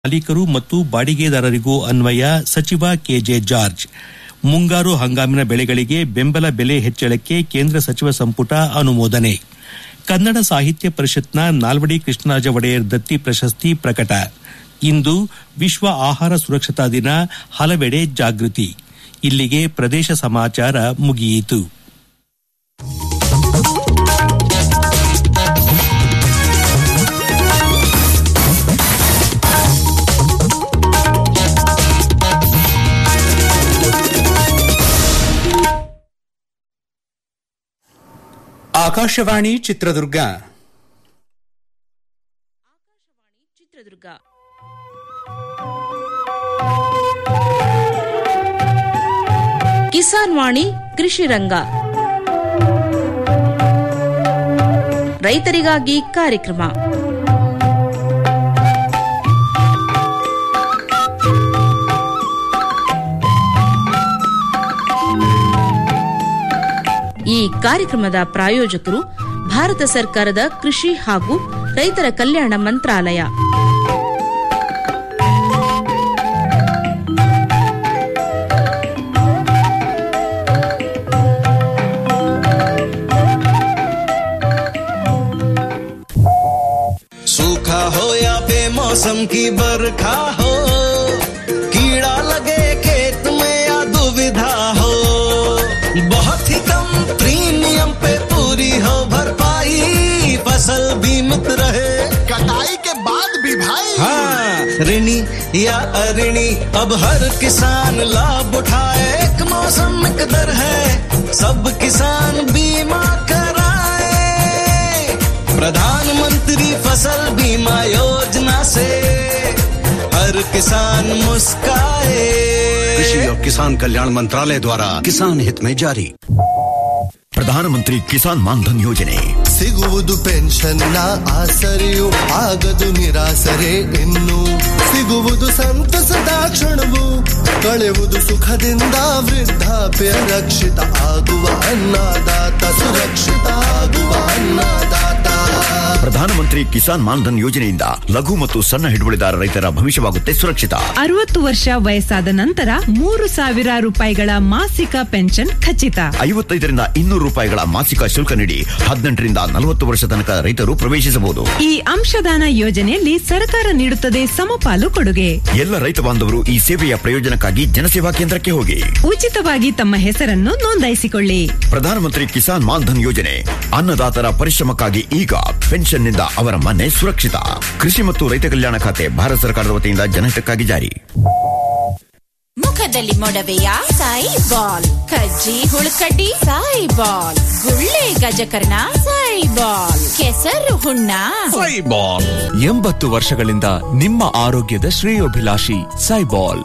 ಮಾಲೀಕರು ಮತ್ತು ಬಾಡಿಗೆದಾರರಿಗೂ ಅನ್ವಯ ಸಚಿವ ಕೆಜೆ ಜಾರ್ಜ್ ಮುಂಗಾರು ಹಂಗಾಮಿನ ಬೆಳೆಗಳಿಗೆ ಬೆಂಬಲ ಬೆಲೆ ಹೆಚ್ಚಳಕ್ಕೆ ಕೇಂದ್ರ ಸಚಿವ ಸಂಪುಟ ಅನುಮೋದನೆ ಕನ್ನಡ ಸಾಹಿತ್ಯ ಪರಿಷತ್ನ ನಾಲ್ವಡಿ ಕೃಷ್ಣರಾಜ ಒಡೆಯರ್ ದತ್ತಿ ಪ್ರಶಸ್ತಿ ಪ್ರಕಟ ಇಂದು ವಿಶ್ವ ಆಹಾರ ಸುರಕ್ಷತಾ ದಿನ ಹಲವೆಡೆ ಜಾಗೃತಿ ಇಲ್ಲಿಗೆ ಪ್ರದೇಶ ಸಮಾಚಾರ ಮುಗಿಯಿತು ಆಕಾಶವಾಣಿ ಚಿತ್ರದುರ್ಗ ಚಿತ್ರದುರ್ಗ ಕಿಸಾನ್ ವಾಣಿ ಕೃಷಿ ರಂಗ ರೈತರಿಗಾಗಿ ಕಾರ್ಯಕ್ರಮ ಈ ಕಾರ್ಯಕ್ರಮದ ಪ್ರಾಯೋಜಕರು ಭಾರತ ಸರ್ಕಾರದ ಕೃಷಿ ಹಾಗೂ ರೈತರ ಕಲ್ಯಾಣ ಮಂತ್ರಾಲಯ सूखा हो या बेमौसम की बरखा हो कीड़ा लगे खेत में या दुविधा हो बहुत ही कम प्रीमियम पे पूरी हो भरपाई फसल बीमित रहे कटाई के बाद भी भाई हाँ ऋणी या अऋणी अब हर किसान लाभ उठाए एक मौसम एक दर है सब किसान बीमा कराए प्रधानमंत्री फसल बीमा योजना से हर किसान मुस्काए कृषि और किसान कल्याण मंत्रालय द्वारा किसान हित में जारी ಪ್ರಧಾನಮಂತ್ರಿ ಕಿಸಾನ್ ಮಾನ್ಧನ್ ಯೋಜನೆ ಸಿಗುವುದು ಪೆನ್ಷನ್ನ ಆಸರೆಯು ಆಗದು ನಿರಾಸರೆ ಇನ್ನು ಸಿಗುವುದು ಸಂತಸದ ಕ್ಷಣವು ಕಳೆವುದು ಸುಖದಿಂದ ವೃದ್ಧಾಪ್ಯ ರಕ್ಷಿತ ಆಗುವ ಅನ್ನದಾತ ಸುರಕ್ಷಿತ ಆಗುವ ಅನ್ನದಾತ ಪ್ರಧಾನಮಂತ್ರಿ ಕಿಸಾನ್ ಮಾನ್ಧನ್ ಯೋಜನೆಯಿಂದ ಲಘು ಮತ್ತು ಸಣ್ಣ ಹಿಡುವಳಿದಾರ ರೈತರ ಭವಿಷ್ಯವಾಗುತ್ತೆ ಸುರಕ್ಷಿತ ಅರವತ್ತು ವರ್ಷ ವಯಸ್ಸಾದ ನಂತರ ಮೂರು ಸಾವಿರ ರೂಪಾಯಿಗಳ ಮಾಸಿಕ ಪೆನ್ಷನ್ ಖಚಿತ ಐವತ್ತೈದರಿಂದ ಇನ್ನೂರು ರೂಪಾಯಿಗಳ ಮಾಸಿಕ ಶುಲ್ಕ ನೀಡಿ ಹದಿನೆಂಟರಿಂದ ನಲವತ್ತು ವರ್ಷ ತನಕ ರೈತರು ಪ್ರವೇಶಿಸಬಹುದು ಈ ಅಂಶದಾನ ಯೋಜನೆಯಲ್ಲಿ ಸರ್ಕಾರ ನೀಡುತ್ತದೆ ಸಮಪಾಲು ಕೊಡುಗೆ ಎಲ್ಲ ರೈತ ಬಾಂಧವರು ಈ ಸೇವೆಯ ಪ್ರಯೋಜನಕ್ಕಾಗಿ ಜನಸೇವಾ ಕೇಂದ್ರಕ್ಕೆ ಹೋಗಿ ಉಚಿತವಾಗಿ ತಮ್ಮ ಹೆಸರನ್ನು ನೋಂದಾಯಿಸಿಕೊಳ್ಳಿ ಪ್ರಧಾನಮಂತ್ರಿ ಕಿಸಾನ್ ಮಾನ್ಧನ್ ಯೋಜನೆ ಅನ್ನದಾತರ ಪರಿಶ್ರಮಕ್ಕಾಗಿ ಈಗ ಪೆನ್ಷನ್ನಿಂದ ಅವರ ಮನೆ ಸುರಕ್ಷಿತ ಕೃಷಿ ಮತ್ತು ರೈತ ಕಲ್ಯಾಣ ಖಾತೆ ಭಾರತ ಸರ್ಕಾರದ ವತಿಯಿಂದ ಜನಹಿತಕ್ಕಾಗಿ ಜಾರಿ ಮುಖದಲ್ಲಿ ಮೊಡವೆಯ ಸಾಯಿ ಬಾಲ್ ಕಜ್ಜಿ ಹುಳುಕಡ್ಡಿ ಸಾಯಿ ಬಾಲ್ ಗುಳ್ಳೆ ಗಜಕರ್ಣ ಸಾಯಿ ಬಾಲ್ ಕೆಸರು ಹುಣ್ಣ ಸೈಬಾಲ್ ಎಂಬತ್ತು ವರ್ಷಗಳಿಂದ ನಿಮ್ಮ ಆರೋಗ್ಯದ ಶ್ರೇಯೋಭಿಲಾಷಿ ಸೈಬಾಲ್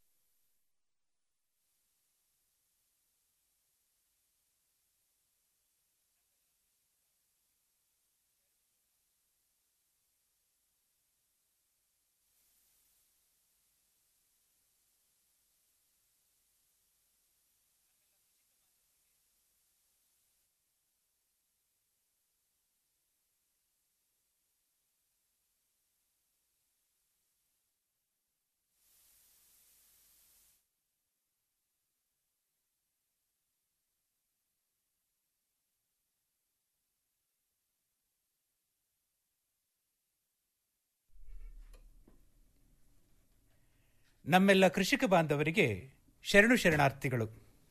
ನಮ್ಮೆಲ್ಲ ಕೃಷಿಕ ಬಾಂಧವರಿಗೆ ಶರಣು ಶರಣಾರ್ಥಿಗಳು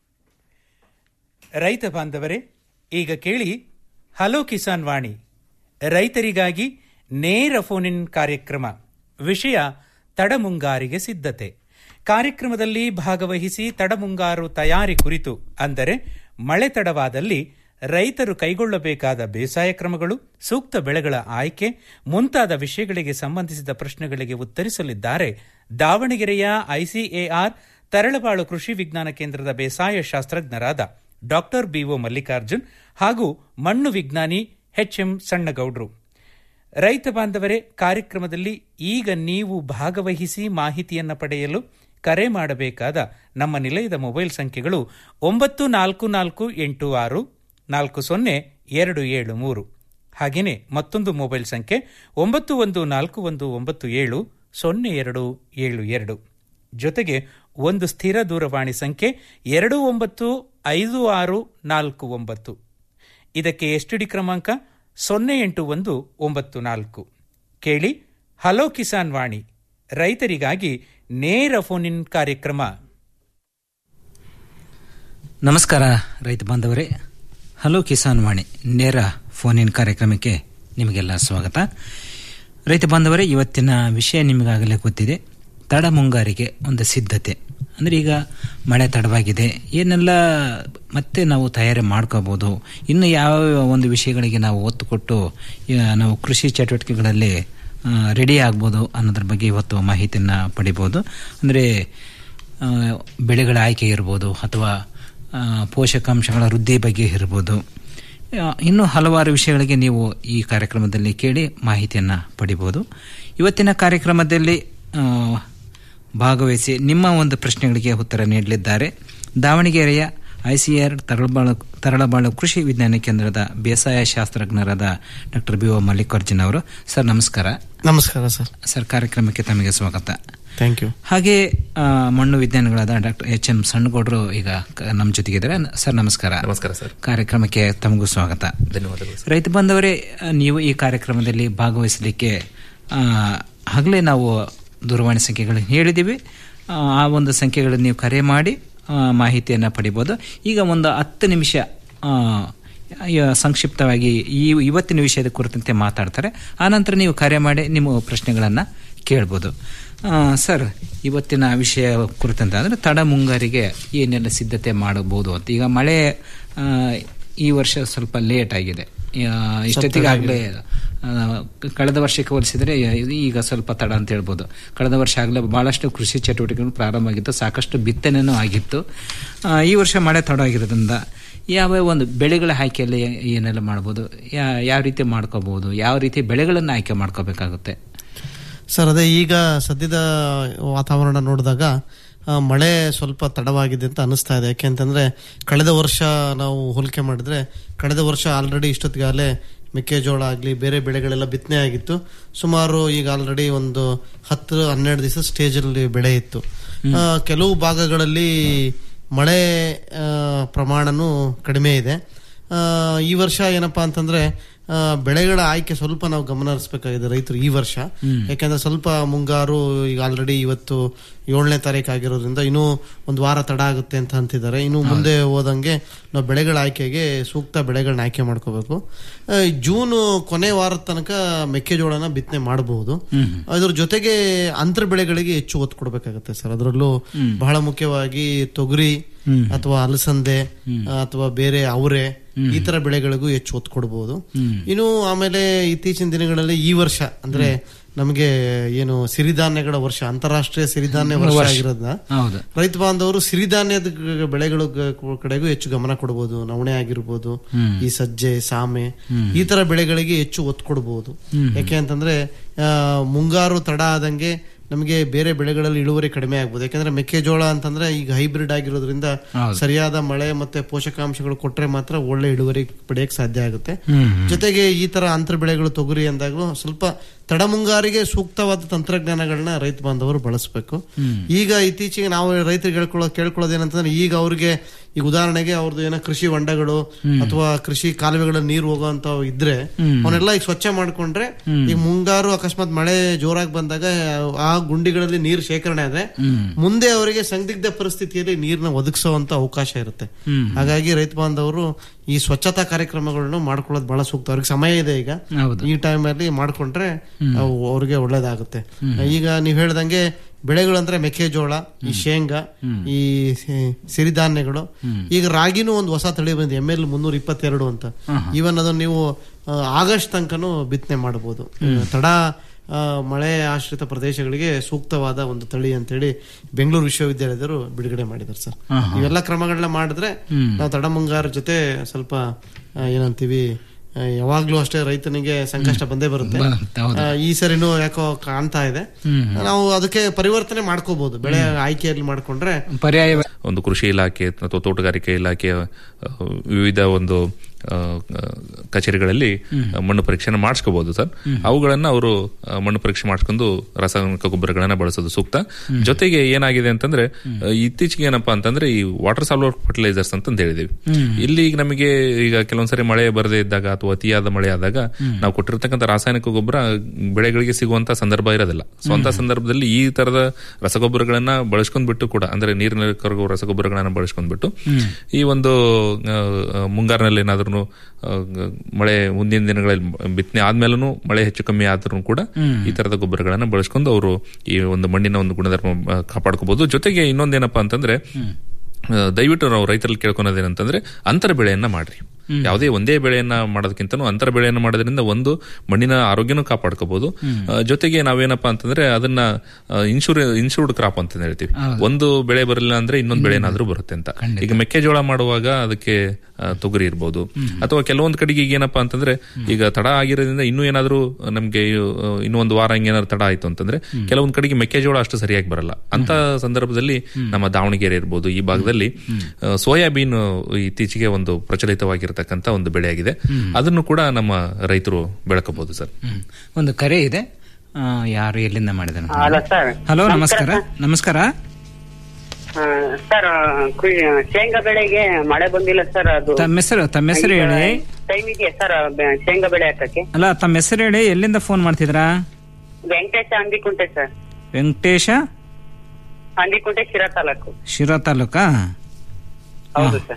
ರೈತ ಬಾಂಧವರೇ ಈಗ ಕೇಳಿ ಹಲೋ ಕಿಸಾನ್ ವಾಣಿ ರೈತರಿಗಾಗಿ ನೇರ ಫೋನ್ ಇನ್ ಕಾರ್ಯಕ್ರಮ ವಿಷಯ ತಡಮುಂಗಾರಿಗೆ ಸಿದ್ಧತೆ ಕಾರ್ಯಕ್ರಮದಲ್ಲಿ ಭಾಗವಹಿಸಿ ತಡಮುಂಗಾರು ತಯಾರಿ ಕುರಿತು ಅಂದರೆ ಮಳೆ ತಡವಾದಲ್ಲಿ ರೈತರು ಕೈಗೊಳ್ಳಬೇಕಾದ ಬೇಸಾಯ ಕ್ರಮಗಳು ಸೂಕ್ತ ಬೆಳೆಗಳ ಆಯ್ಕೆ ಮುಂತಾದ ವಿಷಯಗಳಿಗೆ ಸಂಬಂಧಿಸಿದ ಪ್ರಶ್ನೆಗಳಿಗೆ ಉತ್ತರಿಸಲಿದ್ದಾರೆ ದಾವಣಗೆರೆಯ ಐಸಿಎಆರ್ ತರಳಬಾಳು ಕೃಷಿ ವಿಜ್ಞಾನ ಕೇಂದ್ರದ ಬೇಸಾಯ ಶಾಸ್ತ್ರಜ್ಞರಾದ ಡಾಕ್ಟರ್ ಬಿಒ ಮಲ್ಲಿಕಾರ್ಜುನ್ ಹಾಗೂ ಮಣ್ಣು ವಿಜ್ಞಾನಿ ಎಚ್ಎಂ ಸಣ್ಣಗೌಡ್ರು ರೈತ ಬಾಂಧವರೇ ಕಾರ್ಯಕ್ರಮದಲ್ಲಿ ಈಗ ನೀವು ಭಾಗವಹಿಸಿ ಮಾಹಿತಿಯನ್ನು ಪಡೆಯಲು ಕರೆ ಮಾಡಬೇಕಾದ ನಮ್ಮ ನಿಲಯದ ಮೊಬೈಲ್ ಸಂಖ್ಯೆಗಳು ಒಂಬತ್ತು ನಾಲ್ಕು ನಾಲ್ಕು ಎಂಟು ಆರು ನಾಲ್ಕು ಸೊನ್ನೆ ಎರಡು ಏಳು ಮೂರು ಹಾಗೆಯೇ ಮತ್ತೊಂದು ಮೊಬೈಲ್ ಸಂಖ್ಯೆ ಒಂಬತ್ತು ಒಂದು ನಾಲ್ಕು ಒಂದು ಒಂಬತ್ತು ಏಳು ಸೊನ್ನೆ ಎರಡು ಏಳು ಎರಡು ಜೊತೆಗೆ ಒಂದು ಸ್ಥಿರ ದೂರವಾಣಿ ಸಂಖ್ಯೆ ಎರಡು ಒಂಬತ್ತು ಐದು ಆರು ನಾಲ್ಕು ಒಂಬತ್ತು ಇದಕ್ಕೆ ಎಸ್ಟಿಡಿ ಕ್ರಮಾಂಕ ಸೊನ್ನೆ ಎಂಟು ಒಂದು ಒಂಬತ್ತು ನಾಲ್ಕು ಕೇಳಿ ಹಲೋ ಕಿಸಾನ್ ವಾಣಿ ರೈತರಿಗಾಗಿ ನೇರ ಫೋನ್ ಇನ್ ಕಾರ್ಯಕ್ರಮ ನಮಸ್ಕಾರ ರೈತ ಬಾಂಧವರೇ ಹಲೋ ಕಿಸಾನ್ ವಾಣಿ ನೇರ ಫೋನ್ ಇನ್ ಕಾರ್ಯಕ್ರಮಕ್ಕೆ ನಿಮಗೆಲ್ಲ ಸ್ವಾಗತ ರೈತ ಬಾಂಧವರೇ ಇವತ್ತಿನ ವಿಷಯ ನಿಮಗಾಗಲೇ ಗೊತ್ತಿದೆ ತಡ ಮುಂಗಾರಿಗೆ ಒಂದು ಸಿದ್ಧತೆ ಅಂದರೆ ಈಗ ಮಳೆ ತಡವಾಗಿದೆ ಏನೆಲ್ಲ ಮತ್ತೆ ನಾವು ತಯಾರಿ ಮಾಡ್ಕೋಬೋದು ಇನ್ನು ಯಾವ ಒಂದು ವಿಷಯಗಳಿಗೆ ನಾವು ಒತ್ತು ಕೊಟ್ಟು ಈಗ ನಾವು ಕೃಷಿ ಚಟುವಟಿಕೆಗಳಲ್ಲಿ ರೆಡಿ ಆಗ್ಬೋದು ಅನ್ನೋದ್ರ ಬಗ್ಗೆ ಇವತ್ತು ಮಾಹಿತಿಯನ್ನು ಪಡಿಬೋದು ಅಂದರೆ ಬೆಳೆಗಳ ಆಯ್ಕೆ ಇರ್ಬೋದು ಅಥವಾ ಆ, ಪೋಷಕಾಂಶಗಳ ವೃದ್ಧಿ ಬಗ್ಗೆ ಇರ್ಬೋದು ಆ, ಇನ್ನೂ ಹಲವಾರು ವಿಷಯಗಳಿಗೆ ನೀವು ಈ ಕಾರ್ಯಕ್ರಮದಲ್ಲಿ ಕೇಳಿ ಮಾಹಿತಿಯನ್ನು ಪಡಿಬೋದು ಇವತ್ತಿನ ಕಾರ್ಯಕ್ರಮದಲ್ಲಿ ಆ, ಭಾಗವಹಿಸಿ ನಿಮ್ಮ ಒಂದು ಪ್ರಶ್ನೆಗಳಿಗೆ ಉತ್ತರ ನೀಡಲಿದ್ದಾರೆ ದಾವಣಗೆರೆಯ ಐಸಿಆರ್ ತರಳಬಾಳು ತರಳಬಾಳು ಕೃಷಿ ವಿಜ್ಞಾನ ಕೇಂದ್ರದ ಬೇಸಾಯ ಶಾಸ್ತ್ರಜ್ಞರಾದ ಡಾಕ್ಟರ್ ಬಿ ಒ ಮಲ್ಲಿಕಾರ್ಜುನ್ ಅವರು ಸರ್ ನಮಸ್ಕಾರ ನಮಸ್ಕಾರ ಸರ್ ಸರ್ ಕಾರ್ಯಕ್ರಮಕ್ಕೆ ತಮಗೆ ಸ್ವಾಗತ ಥ್ಯಾಂಕ್ ಯು ಹಾಗೆ ಆ, ಮಣ್ಣು ವಿಜ್ಞಾನಿಗಳಾದ ಡಾಕ್ಟರ್ ಎಚ್ ಎಂ ಸಣ್ಣಗೌಡರು ಈಗ ಕ- ನಮ್ಮ ಜೊತೆಗಿದ್ದಾರೆ ಸರ್ ನಮಸ್ಕಾರ ನಮಸ್ಕಾರ ಸರ್ ಕಾರ್ಯಕ್ರಮಕ್ಕೆ ತಮಗೂ ಸ್ವಾಗತ ಧನ್ಯವಾದಗಳು ಸರ್ ರೈತ ಬಂದವರೇ ಆ, ನೀವು ಈ ಕಾರ್ಯಕ್ರಮದಲ್ಲಿ ಭಾಗವಹಿಸಲಿಕ್ಕೆ ಆ, ಆಗಲೇ ನಾವು ದೂರವಾಣಿ ಸಂಖ್ಯೆಗಳನ್ನು ಹೇಳಿದ್ದೀವಿ ಆ, ಆ ಒಂದು ಸಂಖ್ಯೆಗಳನ್ನು ನೀವು ಕರೆ ಮಾಡಿ ಆ, ಮಾಹಿತಿಯನ್ನು ಪಡಿಬೋದು ಈಗ ಒಂದು ಹತ್ತು ನಿಮಿಷ ಆ, ಯ- ಸಂಕ್ಷಿಪ್ತವಾಗಿ ಈ ಇವತ್ತಿನ ವಿಷಯದ ಕುರಿತಂತೆ ಮಾತಾಡ್ತಾರೆ ಆನಂತರ ನೀವು ಕರೆ ಮಾಡಿ ನಿಮ್ಮ ಪ್ರಶ್ನೆಗಳನ್ನು ಕೇಳ್ಬೋದು ಆ, ಸರ್ ಇವತ್ತಿನ ವಿಷಯ ಕುರಿತಂತೆ ಅಂದರೆ ತಡ ಮುಂಗಾರಿಗೆ ಏನೆಲ್ಲ ಸಿದ್ಧತೆ ಮಾಡಬಹುದು ಅಂತ ಈಗ ಮಳೆ ಆ, ಈ ವರ್ಷ ಸ್ವಲ್ಪ ಲೇಟ್ ಆಗಿದೆ ಆ, ಇಷ್ಟೊತ್ತಿಗೆ ಆಗಲೇ ಕಳೆದ ವರ್ಷಕ್ಕೆ ಹೋಲಿಸಿದರೆ ಈಗ ಸ್ವಲ್ಪ ತಡ ಅಂತ ಹೇಳ್ಬೋದು ಕಳೆದ ವರ್ಷ ಆಗಲೇ ಬಹಳಷ್ಟು ಕೃಷಿ ಚಟುವಟಿಕೆಗಳು ಪ್ರಾರಂಭ ಆಗಿತ್ತು ಸಾಕಷ್ಟು ಬಿತ್ತನೆನೂ ಆಗಿತ್ತು ಆ, ಈ ವರ್ಷ ಮಳೆ ತಡ ಆಗಿರೋದ್ರಿಂದ ಯಾವ ಒಂದು ಬೆಳೆಗಳ ಆಯ್ಕೆಯಲ್ಲಿ ಏನೆಲ್ಲ ಮಾಡ್ಬೋದು ಯಾ- ಯಾವ ರೀತಿ ಮಾಡ್ಕೋಬಹುದು ಯಾವ ರೀತಿ ಬೆಳೆಗಳನ್ನು ಆಯ್ಕೆ ಮಾಡ್ಕೋಬೇಕಾಗುತ್ತೆ ಸರ್ ಅದೇ ಈಗ ಸದ್ಯದ ವಾತಾವರಣ ನೋಡಿದಾಗ ಆ, ಮಳೆ ಸ್ವಲ್ಪ ತಡವಾಗಿದೆ ಅಂತ ಅನಿಸ್ತಾ ಇದೆ ಯಾಕೆಂತಂದ್ರೆ ಕಳೆದ ವರ್ಷ ನಾವು ಹೋಲಿಕೆ ಮಾಡಿದ್ರೆ ಕಳೆದ ವರ್ಷ ಆಲ್ರೆಡಿ ಇಷ್ಟೊತ್ತಿಗಾಗಲೇ ಮೆಕ್ಕೆಜೋಳ ಆಗಲಿ ಬೇರೆ ಬೆಳೆಗಳೆಲ್ಲ ಬಿತ್ತನೆ ಆಗಿತ್ತು ಸುಮಾರು ಈಗ ಆಲ್ರೆಡಿ ಒಂದು ಹತ್ತು ಹನ್ನೆರಡು ದಿವಸ ಸ್ಟೇಜಲ್ಲಿ ಬೆಳೆ ಇತ್ತು ಆ, ಕೆಲವು ಭಾಗಗಳಲ್ಲಿ ಮಳೆ ಆ, ಪ್ರಮಾಣನೂ ಕಡಿಮೆ ಇದೆ ಆ, ಈ ವರ್ಷ ಏನಪ್ಪಾ ಅಂತಂದ್ರೆ ಆ, ಬೆಳೆಗಳ ಆಯ್ಕೆ ಸ್ವಲ್ಪ ನಾವು ಗಮನ ಹರಿಸಬೇಕಾಗಿದೆ ರೈತರು ಈ ವರ್ಷ ಯಾಕಂದ್ರೆ ಸ್ವಲ್ಪ ಮುಂಗಾರು ಈಗ ಆಲ್ರೆಡಿ ಇವತ್ತು ಏಳನೇ ತಾರೀಕು ಆಗಿರೋದ್ರಿಂದ ಇನ್ನೂ ಒಂದು ವಾರ ತಡ ಆಗುತ್ತೆ ಅಂತ ಅಂತಿದ್ದಾರೆ ಇನ್ನು ಮುಂದೆ ಹೋದಂಗೆ ನಾವು ಬೆಳೆಗಳ ಆಯ್ಕೆಗೆ ಸೂಕ್ತ ಬೆಳೆಗಳನ್ನ ಆಯ್ಕೆ ಮಾಡ್ಕೋಬೇಕು ಆ, ಜೂನ್ ಕೊನೆ ವಾರದ ತನಕ ಮೆಕ್ಕೆಜೋಳನ ಬಿತ್ತನೆ ಮಾಡಬಹುದು ಅದ್ರ ಜೊತೆಗೆ ಅಂತರ ಬೆಳೆಗಳಿಗೆ ಹೆಚ್ಚು ಒತ್ತು ಕೊಡಬೇಕಾಗುತ್ತೆ ಸರ್ ಅದರಲ್ಲೂ ಬಹಳ ಮುಖ್ಯವಾಗಿ ತೊಗರಿ ಅಥವಾ ಅಲಸಂದೆ ಅಥವಾ ಬೇರೆ ಅವರೆ ಈ ತರ ಬೆಳೆಗಳಿಗೂ ಹೆಚ್ಚು ಒತ್ತು ಕೊಡಬಹುದು ಇನ್ನು ಆಮೇಲೆ ಇತ್ತೀಚಿನ ದಿನಗಳಲ್ಲಿ ಈ ವರ್ಷ ಅಂದ್ರೆ ನಮಗೆ ಏನು ಸಿರಿಧಾನ್ಯಗಳ ವರ್ಷ ಅಂತಾರಾಷ್ಟ್ರೀಯ ಸಿರಿಧಾನ್ಯ ವರ್ಷ ವರ್ಷ. ಆಗಿರೋದ್ನ ಹೌದು ರೈತ ಬಾಂಧವರು ಸಿರಿಧಾನ್ಯದ ಗ- ಬೆಳೆಗಳ ಗ- ಕಡೆಗೂ ಹೆಚ್ಚು ಗಮನ ಕೊಡಬಹುದು ನವಣೆ ಆಗಿರ್ಬೋದು ಈ ಸಜ್ಜೆ ಸಾಮೆ ಈ ತರ ಬೆಳೆಗಳಿಗೆ ಹೆಚ್ಚು ಒತ್ತು ಕೊಡಬಹುದು ಯಾಕೆ ಅಂತಂದ್ರೆ ಆ, ಮುಂಗಾರು ತಡ ಆದಂಗೆ ನಮಗೆ ಬೇರೆ ಬೆಳೆಗಳಲ್ಲಿ ಇಳುವರಿ ಕಡಿಮೆ ಆಗ್ಬೋದು ಯಾಕಂದ್ರೆ ಮೆಕ್ಕೆಜೋಳ ಅಂತಂದ್ರೆ ಈಗ ಹೈಬ್ರಿಡ್ ಆಗಿರೋದ್ರಿಂದ ಹೌದು. ಸರಿಯಾದ ಮಳೆ ಮತ್ತೆ ಪೋಷಕಾಂಶಗಳು ಕೊಟ್ರೆ ಮಾತ್ರ ಒಳ್ಳೆ ಇಳುವರಿ ಪಡೆಯಕ್ಕೆ ಸಾಧ್ಯ ಆಗುತ್ತೆ ಹ್ಮ್. ಜೊತೆಗೆ ಈ ತರ ಅಂತರ ಬೆಳೆಗಳು ತೊಗರಿ ಅಂದಾಗಲೂ ಸ್ವಲ್ಪ ತಡ ಮುಂಗಾರಿಗೆ ಸೂಕ್ತವಾದ ತಂತ್ರಜ್ಞಾನಗಳನ್ನ ರೈತ ಬಾಂಧವರು ಬಳಸಬೇಕು ಈಗ ಇತ್ತೀಚೆಗೆ ನಾವು ರೈತರಿಗೆ ಹೇಳ್ಕೊಳ್ಳೋ ಕೇಳ್ಕೊಳ್ಳೋದು ಏನಂತಂದ್ರೆ ಈಗ ಅವ್ರಿಗೆ ಈಗ ಉದಾಹರಣೆಗೆ ಅವ್ರದ್ದು ಏನೋ ಕೃಷಿ ಹೊಂಡಗಳು ಅಥವಾ ಕೃಷಿ ಕಾಲುವೆಗಳ ನೀರು ಹೋಗುವಂತ ಇದ್ರೆ ಅವನ್ನೆಲ್ಲ ಈಗ ಸ್ವಚ್ಛ ಮಾಡ್ಕೊಂಡ್ರೆ ಈಗ ಮುಂಗಾರು ಅಕಸ್ಮಾತ್ ಮಳೆ ಜೋರಾಗಿ ಬಂದಾಗ ಆ ಗುಂಡಿಗಳಲ್ಲಿ ನೀರು ಶೇಖರಣೆ ಆದ್ರೆ ಮುಂದೆ ಅವರಿಗೆ ಸಂದಿಗ್ಧ ಪರಿಸ್ಥಿತಿಯಲ್ಲಿ ನೀರನ್ನ ಒದಗಿಸುವಂತ ಅವಕಾಶ ಇರುತ್ತೆ ಹಾಗಾಗಿ ರೈತ ಬಾಂಧವರು ಈ ಸ್ವಚ್ಛತಾ ಕಾರ್ಯಕ್ರಮಗಳನ್ನು ಮಾಡ್ಕೊಳ್ಳೋದು ಬಹಳ ಸೂಕ್ತ ಅವ್ರಿಗೆ ಸಮಯ ಇದೆ ಈಗ ಹೌದು. ಈ ಟೈಮ್ ಅಲ್ಲಿ ಮಾಡ್ಕೊಂಡ್ರೆ ಅವು ಅವ್ರಿಗೆ ಒಳ್ಳೇದಾಗುತ್ತೆ ಈಗ ನೀವ್ ಹೇಳ್ದಂಗೆ ಬೆಳೆಗಳು ಅಂದ್ರೆ ಮೆಕ್ಕೆಜೋಳ ಈ ಶೇಂಗಾ ಈ ಸಿ- ಸಿರಿಧಾನ್ಯಗಳು ಈಗ ರಾಗಿನೂ ಒಂದು ಹೊಸ ತಳಿ ಬಂದಿದೆ ಎಮ್ ಎಲ್ ಮುನ್ನೂರ ಇಪ್ಪತ್ತೆರಡು ಅಂತ ಈವನ್ ಅದನ್ನ ನೀವು ಆ, ಆಗಸ್ಟ್ ತನಕನೂ ಬಿತ್ತನೆ ಮಾಡಬಹುದು ತಡ ಆ, ಮಳೆ ಆಶ್ರಿತ ಪ್ರದೇಶಗಳಿಗೆ ಸೂಕ್ತವಾದ ಒಂದು ತಳಿ ಅಂತೇಳಿ ಬೆಂಗಳೂರು ವಿಶ್ವವಿದ್ಯಾಲಯದವರು ಬಿಡುಗಡೆ ಮಾಡಿದ್ದಾರೆ ಸರ್ ಇವೆಲ್ಲ ಕ್ರಮಗಳನ್ನ ಮಾಡಿದ್ರೆ ನಾವು ತಡ ಮುಂಗಾರ ಜೊತೆ ಸ್ವಲ್ಪ ಆ, ಏನಂತೀವಿ ಆ, ಯಾವಾಗ್ಲೂ ಅಷ್ಟೇ ರೈತನಿಗೆ ಸಂಕಷ್ಟ ಬಂದೇ ಬರುತ್ತೆ ಬರುತ್ತೆ, ಹೌದು. ಆ, ಈ ಸರಿನೂ ಯಾಕೋ ಕಾಣ್ತಾ ಇದೆ ನಾವು ಅದಕ್ಕೆ ಪರಿವರ್ತನೆ ಮಾಡ್ಕೋಬಹುದು ಬೆಳೆ ಆಯ್ಕೆಯಲ್ಲಿ ಮಾಡ್ಕೊಂಡ್ರೆ ಪರ್ಯಾಯ ಒಂದು ಕೃಷಿ ಇಲಾಖೆ ಅಥವಾ ತೋಟಗಾರಿಕೆ ಇಲಾಖೆ ಆ, ವಿವಿಧ ಒಂದು ಆ, ಕಚೇರಿಗಳಲ್ಲಿ ಮಣ್ಣು ಪರೀಕ್ಷೆನ ಮಾಡಿಸ್ಕೋಬಹುದು ಸರ್ ಅವುಗಳನ್ನ ಅವರು ಆ, ಮಣ್ಣು ಪರೀಕ್ಷೆ ಮಾಡಿಸ್ಕೊಂಡು ರಾಸಾಯನಿಕ ಗೊಬ್ಬರಗಳನ್ನ ಬಳಸೋದು ಸೂಕ್ತ ಜೊತೆಗೆ ಏನಾಗಿದೆ ಅಂತಂದ್ರೆ ಆ, ಇತ್ತೀಚೆಗೆ ಏನಪ್ಪಾ ಅಂತಂದ್ರೆ ಈ ವಾಟರ್ ಸಾಲ್ವರ್ ಫರ್ಟಿಲೈಸರ್ಸ್ ಅಂತ ಹೇಳಿದೀವಿ ಇಲ್ಲಿ ಈಗ ನಮಗೆ ಈಗ ಕೆಲವೊಂದ್ಸರಿ ಮಳೆ ಬರದೇ ಇದ್ದಾಗ ಅಥವಾ ಅತಿಯಾದ ಮಳೆ ಆದಾಗ ನಾವು ಕೊಟ್ಟಿರ್ತಕ್ಕಂಥ ರಾಸಾಯನಿಕ ಗೊಬ್ಬರ ಬೆಳೆಗಳಿಗೆ ಸಿಗುವಂತ ಸಂದರ್ಭ ಇರೋದಿಲ್ಲ ಸ್ವಂತ ಸಂದರ್ಭದಲ್ಲಿ ಈ ತರದ ರಸಗೊಬ್ಬರಗಳನ್ನ ಬಳಸ್ಕೊಂಡ್ಬಿಟ್ಟು ಕೂಡ ಅಂದ್ರೆ ನೀರಿನಲ್ಲಿ ಕರಗುವ ರಸಗೊಬ್ಬರಗಳನ್ನ ಬಳಸ್ಕೊಂಡ್ಬಿಟ್ಟು ಈ ಒಂದು ಆ, ಆ, ಮುಂಗಾರಿನಲ್ಲಿ ಏನಾದ್ರೂ ಮಳೆ ಮುಂದಿನ ದಿನಗಳಲ್ಲಿ ಬಿತ್ತನೆ ಆದ್ಮೇಲೂ ಮಳೆ ಹೆಚ್ಚು ಕಮ್ಮಿ ಆದ್ರೂ ಕೂಡ ಈ ತರದ ಗೊಬ್ಬರಗಳನ್ನ ಬಳಸ್ಕೊಂಡು ಅವರು ಈ ಒಂದು ಮಣ್ಣಿನ ಒಂದು ಗುಣಧರ್ಮ ಆ, ಕಾಪಾಡ್ಕೋಬಹುದು ಜೊತೆಗೆ ಇನ್ನೊಂದೇನಪ್ಪಾ ಅಂತಂದ್ರೆ ಆ, ದಯವಿಟ್ಟು ನಾವು ರೈತರಲ್ಲಿ ಕೇಳ್ಕೊಳೋದೇನಂತಂದ್ರೆ ಅಂತರ ಬೆಳೆಯನ್ನ ಮಾಡ್ರಿ ಯಾವುದೇ ಒಂದೇ ಬೆಳೆಯನ್ನ ಮಾಡೋದಕ್ಕಿಂತನೂ ಅಂತರ ಬೆಳೆಯನ್ನ ಮಾಡೋದ್ರಿಂದ ಒಂದು ಮಣ್ಣಿನ ಆರೋಗ್ಯನೂ ಕಾಪಾಡ್ಕೋಬಹುದು ಆ, ಜೊತೆಗೆ ನಾವೇನಪ್ಪಾ ಅಂತಂದ್ರೆ ಅದನ್ನ ಇನ್ಶೂರ್ ಇನ್ಶೂರ್ಡ್ ಕ್ರಾಪ್ ಅಂತ ಹೇಳ್ತೀವಿ ಒಂದು ಬೆಳೆ ಬರಲಿಲ್ಲ ಅಂದ್ರೆ ಇನ್ನೊಂದು ಬೆಳೆ ಏನಾದ್ರೂ ಬರುತ್ತೆ ಅಂತ ಈಗ ಮೆಕ್ಕೆಜೋಳ ಮಾಡುವಾಗ ಅದಕ್ಕೆ ಆ, ತೊಗರಿ ಇರ್ಬೋದು ಅಥವಾ ಕೆಲವೊಂದು ಕಡೆಗೆ ಈಗ ಏನಪ್ಪಾ ಅಂತಂದ್ರೆ ಈಗ ತಡ ಆಗಿರೋದ್ರಿಂದ ಇನ್ನೂ ಏನಾದ್ರೂ ನಮ್ಗೆ ಆ, ಇನ್ನೂ ಒಂದು ವಾರ ಹಂಗೇನಾದ್ರು ತಡ ಆಯ್ತು ಅಂತಂದ್ರೆ ಕೆಲವೊಂದು ಕಡೆಗೆ ಮೆಕ್ಕೆಜೋಳ ಅಷ್ಟು ಸರಿಯಾಗಿ ಬರಲ್ಲ ಅಂತ ಸಂದರ್ಭದಲ್ಲಿ ನಮ್ಮ ದಾವಣಗೆರೆ ಇರ್ಬೋದು ಈ ಭಾಗದಲ್ಲಿ ಆ, ಸೋಯಾಬೀನ್ ಇತ್ತೀಚೆಗೆ ಒಂದು ಪ್ರಚಲಿತವಾಗಿರ್ತಕ್ಕಂಥ ಒಂದು ಬೆಳೆಯಾಗಿದೆ ಅದನ್ನು ಕೂಡ ನಮ್ಮ ರೈತರು ಬೆಳಕಬಹುದು ಸರ್ ಹ್ಮ್. ಒಂದು ಕರೆ ಇದೆ ಆ, ಯಾರು ಎಲ್ಲಿಂದ ಮಾಡಿದಾರೆ ಹಲೋ ಸರ್ ಹಲೋ ನಮಸ್ಕಾರ ನಮಸ್ಕಾರ ಆ, ಸರ್ ಕೃಷಿ ಶೇಂಗಾ ಬೆಳೆಗೆ ಮಳೆ ಬಂದಿಲ್ಲ ಸರ್ ಅದು ತಮ್ಮ ಹೆಸರು ತಮ್ಮ ಹೆಸರು ಹೇಳಿ ಟೈಮ್ ಇದೆಯಾ ಸರ್ ಬೆ- ಶೇಂಗಾ ಬೆಳೆ ಹಾಕಕ್ಕೆ ಅಲ್ಲ ತಮ್ಮ ಹೆಸರು ಹೇಳಿ ಎಲ್ಲಿಂದ ಫೋನ್ ಮಾಡ್ತಿದ್ರಾ ವೆಂಕಟೇಶ ಅಂದಿಕುಂಟೆ ಸರ್ ವೆಂಕಟೇಶ ಅಂದಿಕುಂಟೆ ಶಿರಾ ತಾಲೂಕು ಶಿರಾ ತಾಲೂಕಾ ಹೌದು ಸರ್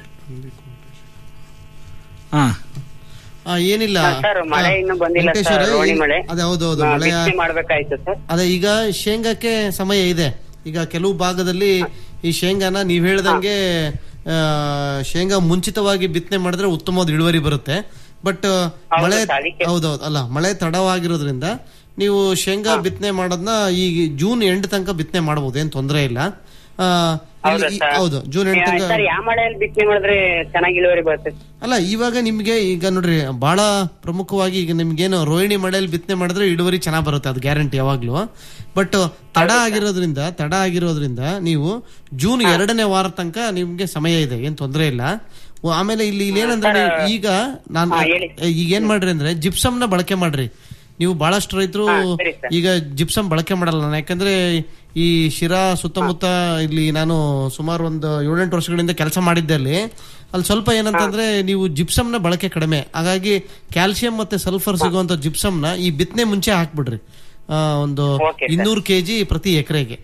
ಹಾ ಆ, ಏನಿಲ್ಲ ಹಾ, ಸರ್ ಮಳೆ ಆ, ಇನ್ನೂ ಬಂದಿಲ್ಲ ವೆಂಕಟೇಶ್ವರ, ಸರ್ ರೋಣಿ ಮಳೆ ಅದೇ ಹೌದೌದು ಆ, ಮಳೆ ಬಿತ್ತನೆ ಮಾಡ್ಬೇಕಾಯ್ತು ಸರ್ ಅದೇ ಈಗ ಶೇಂಗಾಕ್ಕೆ ಸಮಯ ಇದೆ ಈಗ ಕೆಲವು ಭಾಗದಲ್ಲಿ ಈ ಶೇಂಗಾನ ನೀವ್ ಹೇಳ್ದಂಗೆ ಆ, ಶೇಂಗಾ ಮುಂಚಿತವಾಗಿ ಬಿತ್ತನೆ ಮಾಡಿದ್ರೆ ಉತ್ತಮವಾದ ಇಳುವರಿ ಬರುತ್ತೆ ಬಟ್ ಮಳೆ ಹೌದೌದು ಅಲ್ಲ ಮಳೆ ತಡವಾಗಿರೋದ್ರಿಂದ ನೀವು ಶೇಂಗಾ ಬಿತ್ತನೆ ಮಾಡೋದನ್ನ ಈಗ ಜೂನ್ ಎಂಡ್ ತನಕ ಬಿತ್ತನೆ ಮಾಡಬಹುದು ಏನ್ ತೊಂದರೆ ಇಲ್ಲ ಆ, ಇಲ್ಲಿ ಈ- ಹೌದು ಜೂನ್ ಎಂಡ್ ತನಕ ಸರ್ ಯಾವ ಮಳೆಯಲ್ಲಿ ಬಿತ್ತನೆ ಮಾಡಿದ್ರೆ ಚೆನ್ನಾಗಿ ಇಳುವರಿ ಬರುತ್ತೆ ಅಲ್ಲ ಇವಾಗ ನಿಮ್ಗೆ ಈಗ ನೋಡ್ರಿ ಬಹಳ ಪ್ರಮುಖವಾಗಿ ಈಗ ನಿಮ್ಗೇನು ರೋಹಿಣಿ ಮಳೆಯಲ್ಲಿ ಬಿತ್ತನೆ ಮಾಡಿದ್ರೆ ಇಳುವರಿ ಚೆನ್ನಾಗ್ ಬರುತ್ತೆ ಅದು ಗ್ಯಾರಂಟಿ ಯಾವಾಗ್ಲೂ ಬಟ್ ತಡ ಆಗಿರೋದ್ರಿಂದ ತಡ ಆಗಿರೋದ್ರಿಂದ ನೀವು ಜೂನ್ ಎರಡನೇ ವಾರ ತನಕ ನಿಮ್ಗೆ ಸಮಯ ಇದೆ ಏನ್ ತೊಂದರೆ ಇಲ್ಲ ಓ, ಆಮೇಲೆ ಇಲ್ಲಿ ಇಲ್ಲಿ ಏನಂದ್ರೆ ನೀವು ಈಗ ನಾನು ಈಗ ಏನ್ ಮಾಡ್ರಿ ಅಂದ್ರೆ ಜಿಪ್ಸಮ್ ನ ಬಳಕೆ ಮಾಡ್ರಿ ನೀವು ಬಹಳಷ್ಟು ರೈತರು ಈಗ ಜಿಪ್ಸಮ್ ಬಳಕೆ ಮಾಡಲ್ಲ ನಾನು ಯಾಕಂದ್ರೆ ಈ ಶಿರಾ ಸುತ್ತಮುತ್ತ ಇಲ್ಲಿ ನಾನು ಸುಮಾರು ಒಂದು ಏಳೆಂಟು ವರ್ಷಗಳಿಂದ ಕೆಲಸ ಮಾಡಿದ್ದೆ ಅಲ್ಲಿ ಅಲ್ಲಿ ಸ್ವಲ್ಪ ಏನಂತಂದ್ರೆ ನೀವು ಜಿಪ್ಸಮ್ ನ ಬಳಕೆ ಕಡಿಮೆ ಹಾಗಾಗಿ ಕ್ಯಾಲ್ಸಿಯಂ ಮತ್ತೆ ಸಲ್ಫರ್ ಸಿಗುವಂತ ಜಿಪ್ಸಮ್ ನ ಈ ಬಿತ್ತನೆ ಮುಂಚೆ ಹಾಕ್ಬಿಡ್ರಿ ಆ, ಒಂದು ಇನ್ನೂರು ಕೆಜಿ ಪ್ರತಿ ಎಕರೆಗೆ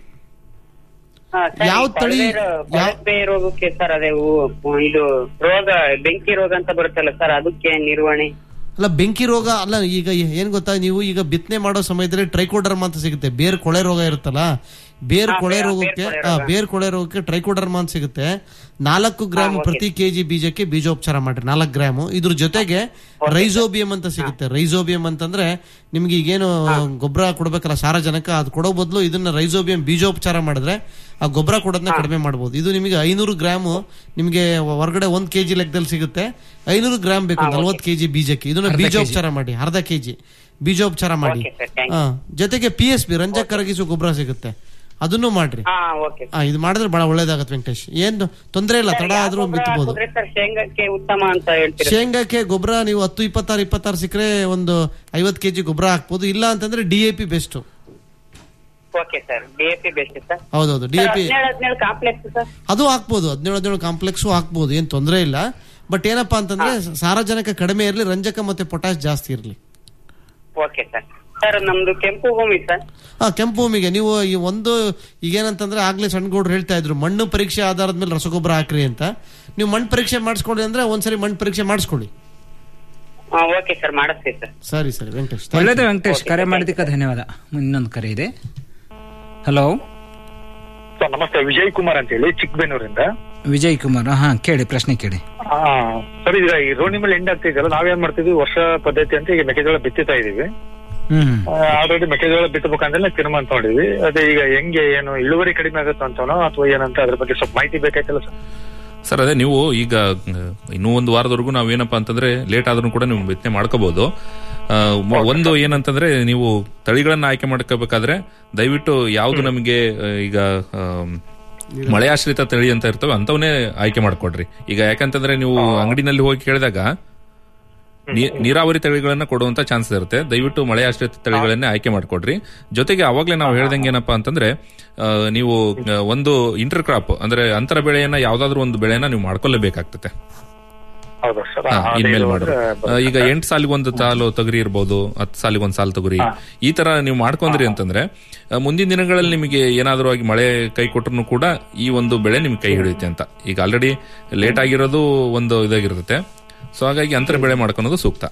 ಹಾ, ಸರ್, ಯಾವ ಈ ತಳಿ- ಕೊಳವೆ ರೋ- ಕೊಳವೆ ರೋಗಕ್ಕೆ ಸರ್ ಅದೇ ಹೂ- ಇದು ರೋಗ ಬೆಂಕಿ ರೋಗ ಅಂತ ಬರುತ್ತಲ್ಲ ಸರ್ ಅದಕ್ಕೆ ನಿರ್ವಹಣೆ ಅಲ್ಲ ಬೆಂಕಿ ರೋಗ ಅಲ್ಲ ಈಗ ಏನ್ ಗೊತ್ತಾ ನೀವು ಈಗ ಬಿತ್ತನೆ ಮಾಡೋ ಸಮಯದಲ್ಲಿ ಟ್ರೈಕೋಡರ್ಮ ಅಂತ ಸಿಗುತ್ತೆ ಬೇರ್ ಕೊಳೆ ರೋಗ ಇರುತ್ತಲ್ಲ ಬೇರ್ ಕೊಳೆ ರೋಗಕ್ಕೆ ಆ, ಬೇರ್ ಕೊಳೆ ರೋಗಕ್ಕೆ ಟ್ರೈಕೋಡರ್ಮ ಅಂತ ಸಿಗುತ್ತೆ ನಾಲ್ಕು ಗ್ರಾಮ್ ಪ್ರತಿ ಕೆಜಿ ಬೀಜಕ್ಕೆ ಬೀಜೋಪಚಾರ ಮಾಡ್ರಿ ನಾಲ್ಕು ಗ್ರಾಮ್ ಇದ್ರ ಜೊತೆಗೆ ರೈಸೋಬಿಯಂ ಅಂತ ಸಿಗುತ್ತೆ ರೈಸೋಬಿಯಂ ಅಂತಂದ್ರೆ ನಿಮ್ಗೆ ಈಗೇನು ಗೊಬ್ಬರ ಕೊಡ್ಬೇಕಲ್ಲ ಸಾರಜನಕ ಅದು ಕೊಡೋ ಬದಲು ಇದನ್ನ ರೈಸೋಬಿಯಂ ಬೀಜೋಪಚಾರ ಮಾಡಿದ್ರೆ ಆ ಗೊಬ್ಬರ ಕೊಡೋದನ್ನ ಕಡಿಮೆ ಮಾಡಬಹುದು ಇದು ನಿಮಗೆ ಐನೂರು ಗ್ರಾಮ್ ನಿಮಗೆ ಹೊರಗಡೆ ಒಂದ್ ಕೆಜಿ ಲೆಕ್ಕದಲ್ಲಿ ಸಿಗುತ್ತೆ ಐನೂರು ಗ್ರಾಮ್ ಬೇಕು ನಲ್ವತ್ತು ಕೆಜಿ ಬೀಜಕ್ಕೆ ಇದನ್ನ ಅರ್ಧ ಬೀಜೋಪಚಾರ ಮಾಡಿ ಅರ್ಧ ಕೆಜಿ ಬೀಜೋಪಚಾರ ಮಾಡಿ ಆ, ಜೊತೆಗೆ ಪಿ ಎಸ್ ಬಿ ರಂಜಕ ಕರಗಿಸುವ ಗೊಬ್ಬರ ಸಿಗುತ್ತೆ ಅದನ್ನು ಮಾಡ್ರಿ ಹಾ ಓಕೆ ಆ, ಇದು ಮಾಡಿದ್ರೆ ಬಹಳ ಒಳ್ಳೇದಾಗತ್ತೆ ವೆಂಕಟೇಶ್ ಏನ್ ತೊಂದರೆ ಇಲ್ಲ ತಡ ಆದ್ರೂ ಬಿತ್ತಬಹುದು ಹಾಕಿದ್ರೆ ಸರ್ ಶೇಂಗಕ್ಕೆ ಉತ್ತಮ ಅಂತ ಹೇಳ್ತೀರಾ ಶೇಂಗಾಕ್ಕೆ ಗೊಬ್ಬರ ನೀವು ಹತ್ತು ಇಪ್ಪತ್ತಾರು ಇಪ್ಪತ್ತಾರು ಸಿಕ್ಕರೆ ಒಂದು ಐವತ್ತು ಕೆಜಿ ಗೊಬ್ಬರ ಹಾಕ್ಬೋದು ಇಲ್ಲ ಅಂತಂದ್ರೆ D A P best okay sir DAP best sir ಹೌದೌದು ಡಿ ಎ ಪಿ ಹದಿನೇಳು ಹದಿನೇಳು ಕಾಂಪ್ಲೆಕ್ಸ್ ಸರ್ ಅದು ಹಾಕ್ಬೋದು ಹದಿನೇಳು ಹದಿನೇಳು ಕಾಂಪ್ಲೆಕ್ಸು ಹಾಕ್ಬೋದು ಏನ್ ತೊಂದರೆ ಇಲ್ಲ ಬಟ್ ಏನಪ್ಪಾ ಅಂತಂದ್ರೆ ಸಾರಜನಕ ಕಡಿಮೆ ಇರಲಿ ರಂಜಕ ಮತ್ತೆ ಪೊಟ್ಯಾಶ್ ಜಾಸ್ತಿ ಇರಲಿ ಓಕೆ ಸರ್ ಸರ್ ನಮ್ದು ಕೆಂಪು ಭೂಮಿ ಸರ್ ಆ ಕೆಂಪು ಭೂಮಿಗೆ ನೀವು ಈ ಒಂದು ಈಗೇನಂತಂದ್ರೆ ಆಗ್ಲೇ ಸಣ್ಣಗೌಡ್ರು ಹೇಳ್ತಾ ಇದ್ರು ಮಣ್ಣು ಪರೀಕ್ಷೆ ಆಧಾರದ ಮೇಲೆ ರಸಗೊಬ್ಬರ ಹಾಕ್ರಿ ಅಂತ ನೀವು ಮಣ್ಣು ಪರೀಕ್ಷೆ ಮಾಡಿಸ್ಕೊಳ್ಳಿ ಅಂದ್ರೆ ಒಂದ್ಸರಿ ಮಣ್ಣು ಪರೀಕ್ಷೆ ಮಾಡಿಸ್ಕೊಳ್ಳಿ ಹಾ ಓಕೆ ಸರ್ ಮಾಡಿಸ್ತೀವಿ ಸರ್ ಸರಿ ಸರಿ ವೆಂಕಟೇಶ್ thank ಒಳ್ಳೇದು you. ವೆಂಕಟೇಶ್ ಕರೆ ಮಾಡಿದ್ದಕ್ಕೆ ಧನ್ಯವಾದ ಇನ್ನೊಂದು ಕರೆ ಇದೆ ಹಲೋ ಸರ್ ನಮಸ್ತೆ ವಿಜಯ್ ಕುಮಾರ್ ಅಂತ ಹೇಳಿ ಚಿಕ್ಕಬೆನ್ನೂರಿಂದ ವಿಜಯ್ ಕುಮಾರ್ ಹಾ ಕೇಳಿ ಪ್ರಶ್ನೆ ಕೇಳಿ ಆ, ಸರ್ ಈಗ ಈ ರೋಣಿ ಮೇಲೆ ಎಂಡ್ ಆಗ್ತಿದೆಯಲ್ಲ ನಾವೇನ್ ಮಾಡ್ತಿದ್ವಿ ವರ್ಷ ಪದ್ಧತಿ ಅಂತ ಈಗ ಮೆಕ್ಕೆಜೋಳ ಬಿತ್ತುತ್ತಾ ಇದೀವಿ ಹ್ಮ್ ಆಲ್ರೆಡಿ ಮೆಕ್ಕೆಜೋಳ ಬಿತ್ತಬೇಕಂದ್ರೆ ತೀರ್ಮಾನ ತಗೊಂಡಿದ್ವಿ ಅದೇ ಈಗ ಹೆಂಗೆ ಏನು ಇಳುವರಿ ಕಡಿಮೆ ಆಗುತ್ತೆ ಅಂತನೋ ಅಥವಾ ಏನಂತ ಅದ್ರ ಬಗ್ಗೆ ಸ್ವಲ್ಪ ಮಾಹಿತಿ ಬೇಕಾಯ್ತಲ್ಲ ಸರ್ ಸರ್ ಅದೇ ನೀವು ಈಗ ಆ, ಇನ್ನೂ ಒಂದು ವಾರದವರೆಗೂ ನಾವೇನಪ್ಪಾ ಅಂತಂದ್ರೆ ಲೇಟ್ ಆದ್ರೂ ಕೂಡ ನೀವು ಬಿತ್ತನೆ ಮಾಡ್ಕೋಬಹುದು ಆ, ಮ- ಒಂದು ಏನಂತಂದ್ರೆ ನೀವು ತಳಿಗಳನ್ನ ಆಯ್ಕೆ ಮಾಡ್ಕೋಬೇಕಾದ್ರೆ ದಯವಿಟ್ಟು ಯಾವ್ದು ನಮಗೆ ಆ, ಈಗ ಆಮ್, ಮಳೆಯಾಶ್ರಿತ ತಳಿ ಅಂತ ಇರ್ತವೆ ಅಂತವನ್ನೇ ಆಯ್ಕೆ ಮಾಡ್ಕೊಡ್ರಿ ಈಗ ಯಾಕಂತಂದ್ರೆ ನೀವು ಅಂಗಡಿನಲ್ಲಿ ಹೋಗಿ ಕೇಳಿದಾಗ ನೀ- ನೀರಾವರಿ ತಳಿಗಳನ್ನ ಕೊಡುವಂತ ಚಾನ್ಸಸ್ ಇರುತ್ತೆ ದಯವಿಟ್ಟು ಮಳೆ ಆಶ್ರಿತ ತಳಿಗಳನ್ನೇ ಆಯ್ಕೆ ಮಾಡ್ಕೊಡ್ರಿ ಜೊತೆಗೆ ಅವಾಗ್ಲೇ ನಾವು ಹೇಳ್ದಂಗೆ ಏನಪ್ಪಾ ಅಂತಂದ್ರೆ ಆ, ನೀವು ಆ, ಒಂದು ಇಂಟರ್ ಕ್ರಾಪ್ ಅಂದ್ರೆ ಅಂತರ ಬೆಳೆಯನ್ನ ಯಾವ್ದಾದ್ರು ಒಂದು ಬೆಳೆಯನ್ನ ನೀವು ಮಾಡ್ಕೊಳ್ಳೇಬೇಕಾಗ್ತದೆ ಹೌದಾ ಸರ್ ಹಾ, ಇನ್ಮೇಲೆ ಮಾಡ್ರಿ ಆ, ಈಗ ಎಂಟು ಸಾಲಿಗೆ ಒಂದು ಸಾಲು ತೊಗರಿ ಇರ್ಬೋದು ಹತ್ತು ಸಾಲಿಗೆ ಒಂದು ಸಾಲು ತೊಗರಿ ಈ ತರ ನೀವು ಮಾಡ್ಕೊಂಡ್ರಿ ಅಂತಂದ್ರೆ ಆ, ಮುಂದಿನ ದಿನಗಳಲ್ಲಿ ನಿಮಗೆ ಏನಾದರೂ ಆಗಿ ಮಳೆ ಕೈ ಕೊಟ್ಟರು ಕೂಡ ಈ ಒಂದು ಬೆಳೆ ನಿಮ್ಗೆ ಕೈ ಹಿಡಿಯುತ್ತೆ ಅಂತ ಈಗ ಆಲ್ರೆಡಿ ಲೇಟ್ ಆಗಿರೋದು ಒಂದು ಇದಾಗಿರುತ್ತೆ ಸೊ ಹಾಗಾಗಿ ಅಂತರ ಬೆಳೆ ಮಾಡ್ಕೊಳೋದು ಸೂಕ್ತ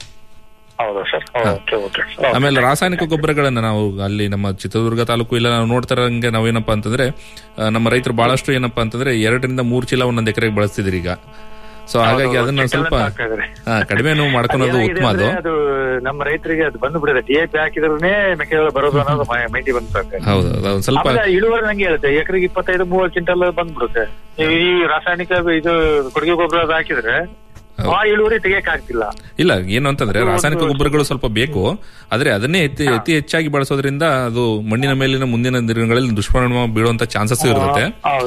ಹೌದಾ ಸರ್ ಓಕೆ ಓಕೆ ಆಮೇಲೆ ರಾಸಾಯನಿಕ ಗೊಬ್ಬರಗಳನ್ನ ನಾವು ಅಲ್ಲಿ ನಮ್ಮ ಚಿತ್ರದುರ್ಗ ತಾಲೂಕು ಇಲ್ಲ ನಾವು ನೋಡ್ತಾರಂಗೆ ನಾವೇನಪ್ಪಾ ಅಂತಂದ್ರೆ ಆ, ನಮ್ಮ ರೈತರು ಬಹಳಷ್ಟು ಏನಪ್ಪಾ ಅಂತಂದ್ರೆ ಎರಡರಿಂದ ಮೂರು ಚೀಲ ಒಂದೊಂದು ಎಕರೆಗೆ ಬಳಸ್ತಿದ್ರಿ ಈಗ ಸೊ ಹಾಗಾಗಿ ಅದನ್ನ ಸ್ವಲ್ಪ ಹಾ, ಕಡಿಮೆ ನಾವು ಮಾಡ್ಕೊಳೋದು ಉತ್ತಮ ಅದು ಅದು ನಮ್ಮ ರೈತರಿಗೆ ಅದು ಬಂದು ಬಿಡಿದೆ ಡಿ ಎ ಪಿ ಹಾಕಿದ್ರೆ ಮೆಕ್ಕೆಜೋಳ ಬರೋದು ಅನ್ನೋದು ಮೈ- ಮೈಂಡಿ ಬಂದು ಸಾಕು ಹೌದು ಅದೊಂದ್ ಸ್ವಲ್ಪ ಆಮೇಲೆ ಇಳುವರಿ ನಂಗೆ ಹೇಳುತ್ತೆ ಎಕರೆಗೆ ಇಪ್ಪತ್ತೈದು ಮೂವತ್ತು ಕ್ವಿಂಟಲ್ ಬಂದ್ಬಿಡುತ್ತೆ ನೀವು ಈ ರಾಸಾಯನಿಕ ಇದು ಕೊಡುಗೆ ಗೊಬ್ಬರ ಅದು ಹಾಕಿದ್ರೆ ಆ ಇಳುವರಿ ತೆಗಿಯಕ್ ಆಗ್ತಿಲ್ಲ ಇಲ್ಲ ಏನು ಅಂತಂದ್ರೆ ರಾಸಾಯನಿಕ ಗೊಬ್ಬರಗಳು ಸ್ವಲ್ಪ ಬೇಕು ಆದ್ರೆ ಅದನ್ನೇ ಅತಿ ಅತಿ ಹೆಚ್ಚಾಗಿ ಬಳಸೋದ್ರಿಂದ ಅದು ಮಣ್ಣಿನ ಮೇಲಿನ ಮುಂದಿನ ದಿನಗಳಲ್ಲಿ ದುಷ್ಪರಿಣಾಮ ಬೀಳುವಂತ ಚಾನ್ಸಸ್ ಇರುತ್ತೆ